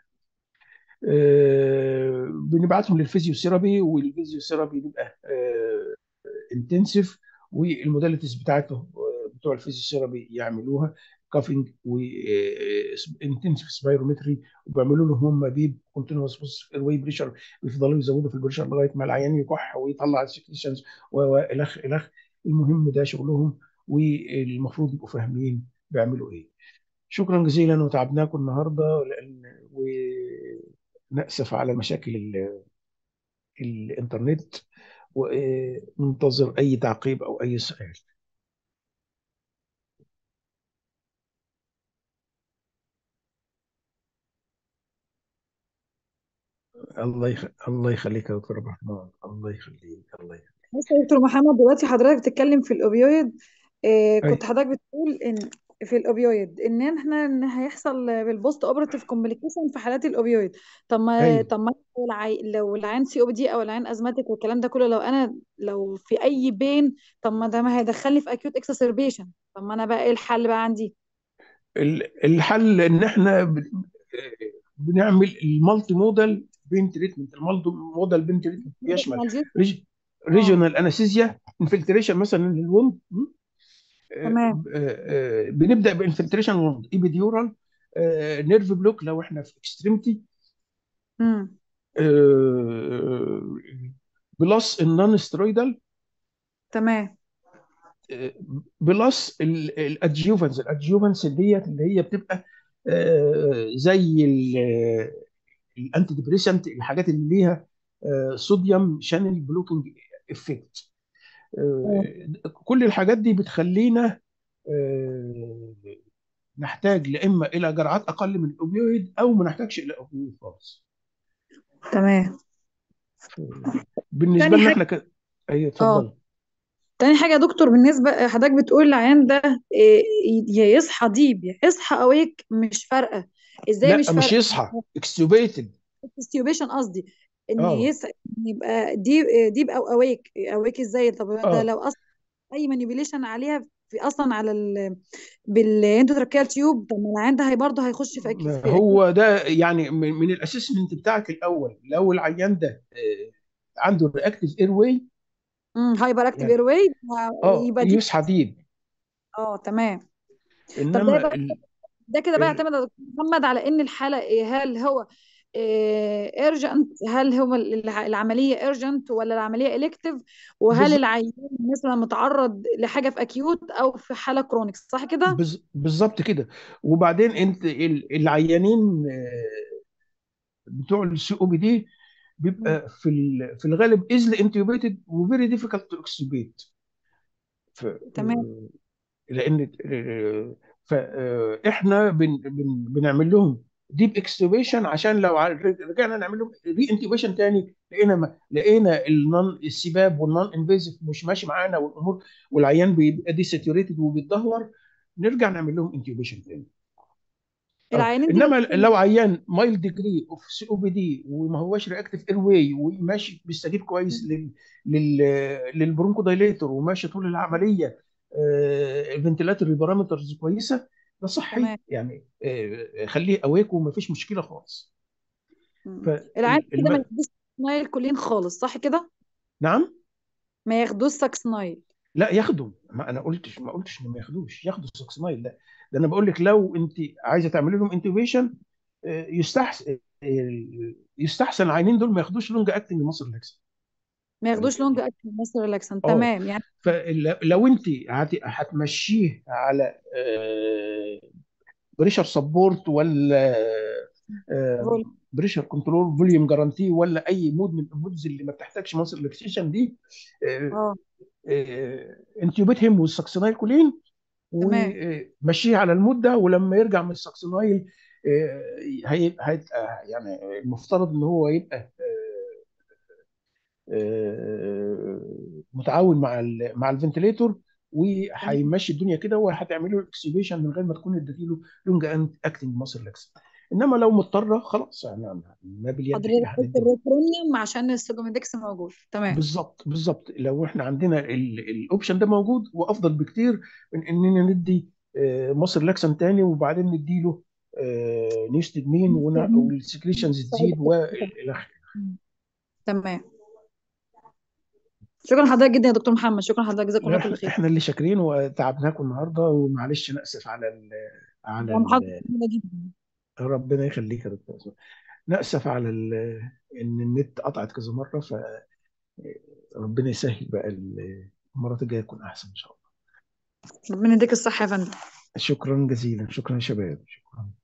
بنبعتهم للفيزيوثيرابي والفيزيوثيرابي بيبقى انتنسيف والموداليتيز بتاعته بتوع الفيزيوثيرابي يعملوها كافينج وانتنسيف سبايرومتري وبيعملوا لهم هم بيب كونتينوس بوست اير واي بريشر بيفضلوا يزودوا في البريشر لغايه ما العيان يكح ويطلع السكريشنز والخ الخ المهم ده شغلهم والمفروض يبقوا فاهمين بيعملوا ايه شكرا جزيلا وتعبناكم النهارده لان ونأسف على مشاكل الانترنت وننتظر اي تعقيب او اي سؤال الله يخ... الله يخليك يا دكتور عبد الرحمن الله يخليك الله يخليك بص يا دكتور محمد دلوقتي حضرتك بتتكلم في الاوبيويد آه أي. كنت حضرتك بتقول ان في الاوبيويد ان احنا ان هيحصل بالبوست اوبراتيف كومبليكيشن في حالات الاوبيويد طب ما ايوه طب ما لو العي... لو العين سي او بي دي او العين ازماتيك والكلام ده كله لو انا لو في اي بين طب ما ده ما هيدخلني في اكيوت اكسسربيشن طب ما انا بقى ايه الحل بقى عندي ال- الحل ان احنا ب- بنعمل المالتي مودال بين تريتمنت المالتي مودال بين تريتمنت بيشمل analgesia. اه ريجونال انستيزيا انفلتريشن مثلا للوند تمام بنبدا بانفلتريشن ووند ايبيديورال نيرف بلوك لو احنا في اكستريمتي امم بلس النون سترويدال تمام بلس الادجيوفنس الادجيوفنس ديت اللي هي بتبقى آه، زي الانتي ديبريسنت الحاجات اللي ليها صوديوم شانل بلوكينج افكت كل الحاجات دي بتخلينا آه، نحتاج لا اما الى جرعات اقل من الاوبيويد او ما نحتاجش الى اوبيويد خالص تمام بالنسبه تاني لنا حاجة احنا ك... ايوه اه اتفضل تاني حاجة يا دكتور بالنسبة حضرتك بتقول العيان ده إيه، يا يصحى ديب يا يصحى اويك مش فارقة ازاي مش لا مش فارقة يصحى اكستوبيتد استيوبيشن قصدي ان اه يصحى يبقى ديب ديب او اويك اويك ازاي طب ده اه لو اصلا اي مانيبيوليشن عليها في اصلا على ال بالاندوتراكيال تيوب طب ما العيان ده هي برضه هيخش في أكيد ما في هو ده يعني من, من الاسسمنت بتاعك الاول لو العيان ده آه، عنده رياكتيف اير واي هايبر اكتيف يعني اير واي اه يبقى دي يصحى ديب اه تمام طب ده انما بقى ال... ده كده بقى ال... يعتمد يا دكتور محمد على ان الحاله إيه هل هو ايرجنت هل هو الع- العمليه ايرجنت ولا العمليه الكتيف وهل بز... العيان مثلا متعرض لحاجه في اكيوت او في حاله كرونيك صح كده بز... بالظبط كده وبعدين انت ال- العيانين آه، بتوع السي او بي دي مم. بيبقى في ال... في الغالب ايزلي انتوبيتد وفيري ديفيكالت تو اكسبيت تمام لان فاحنا بن بن بنعمل لهم ديب اكستوبيشن عشان لو ع- رجعنا نعمل لهم ري انتوبيشن تاني لقينا ما لقينا النون السباب والنون انفيزيف مش ماشي معانا والامور والعيان بيبقى دي ساتوريتد وبيتدهور نرجع نعمل لهم انتوبيشن تاني العيانين دي انما بتكون لو عيان مايل ديجري اوف سي او بي دي وما هوش رياكتيف اير واي وماشي بيستجيب كويس لل لل للبرونكو دايليتور وماشي طول العمليه الفنتيلاتوري بارامترز كويسه ده صحي تمام يعني آه، خليه اويك وما فيش مشكله خالص مم. ف العيان كده ما الم... ياخدوش ساكسنايل كلين خالص صح كده نعم ما ياخدوش ساكسنايل لا ياخدوا ما انا قلتش ما قلتش انه ما ياخدوش ياخدوا السوكسمايل لا ده انا بقول لك لو انت عايزه تعملي لهم انتوبيشن يستحسن يستحسن العينين دول ما ياخدوش لونج اكتنج مصر لاكسن ما ياخدوش لونج اكتنج مصر ريلاكسن اه تمام يعني فلو انت هت- هتمشيه على بريشر سبورت ولا فول بريشر كنترول فوليوم جارانتي ولا اي مود من المودز اللي ما بتحتاجش مصر ريلاكسيشن دي اه انتيوبيت هيم والسكسنايل كولين تمام ومشيه على المده ولما يرجع من السكسنايل هي هي يعني المفترض ان هو يبقى آه، متعاون مع ال مع الفنتليتور تمام وهيمشي الدنيا كده وهتعمل له اكسبيشن من غير ما تكون اديتي له لونج اكتنج ماسل لاكس انما لو مضطره خلاص يعني ما باليد حضرتك كده قلت هنديله الروبرونيوم عشان السوجوميدكس موجود تمام بالظبط بالظبط لو احنا عندنا الاوبشن ده موجود وافضل بكتير من اننا ندي مصر لاكسن تاني وبعدين نديله نيوستدمين والسكريشنز تزيد والى اخره تمام شكرا لحضرتك جدا يا دكتور محمد شكرا لحضرتك جزاكم الله كل احنا خير إحنا اللي شاكرين وتعبناكم النهارده ومعلش ناسف على ال على ده محاضرة ال جميلة جدا ربنا يخليك يا دكتور أسماء. ناسف على ال ان النت قطعت كذا مره فربنا يسهل بقى ال- المرات الجايه تكون احسن ان شاء الله ربنا يديك الصحة يا فندم شكرا جزيلا شكرا يا شباب شكرا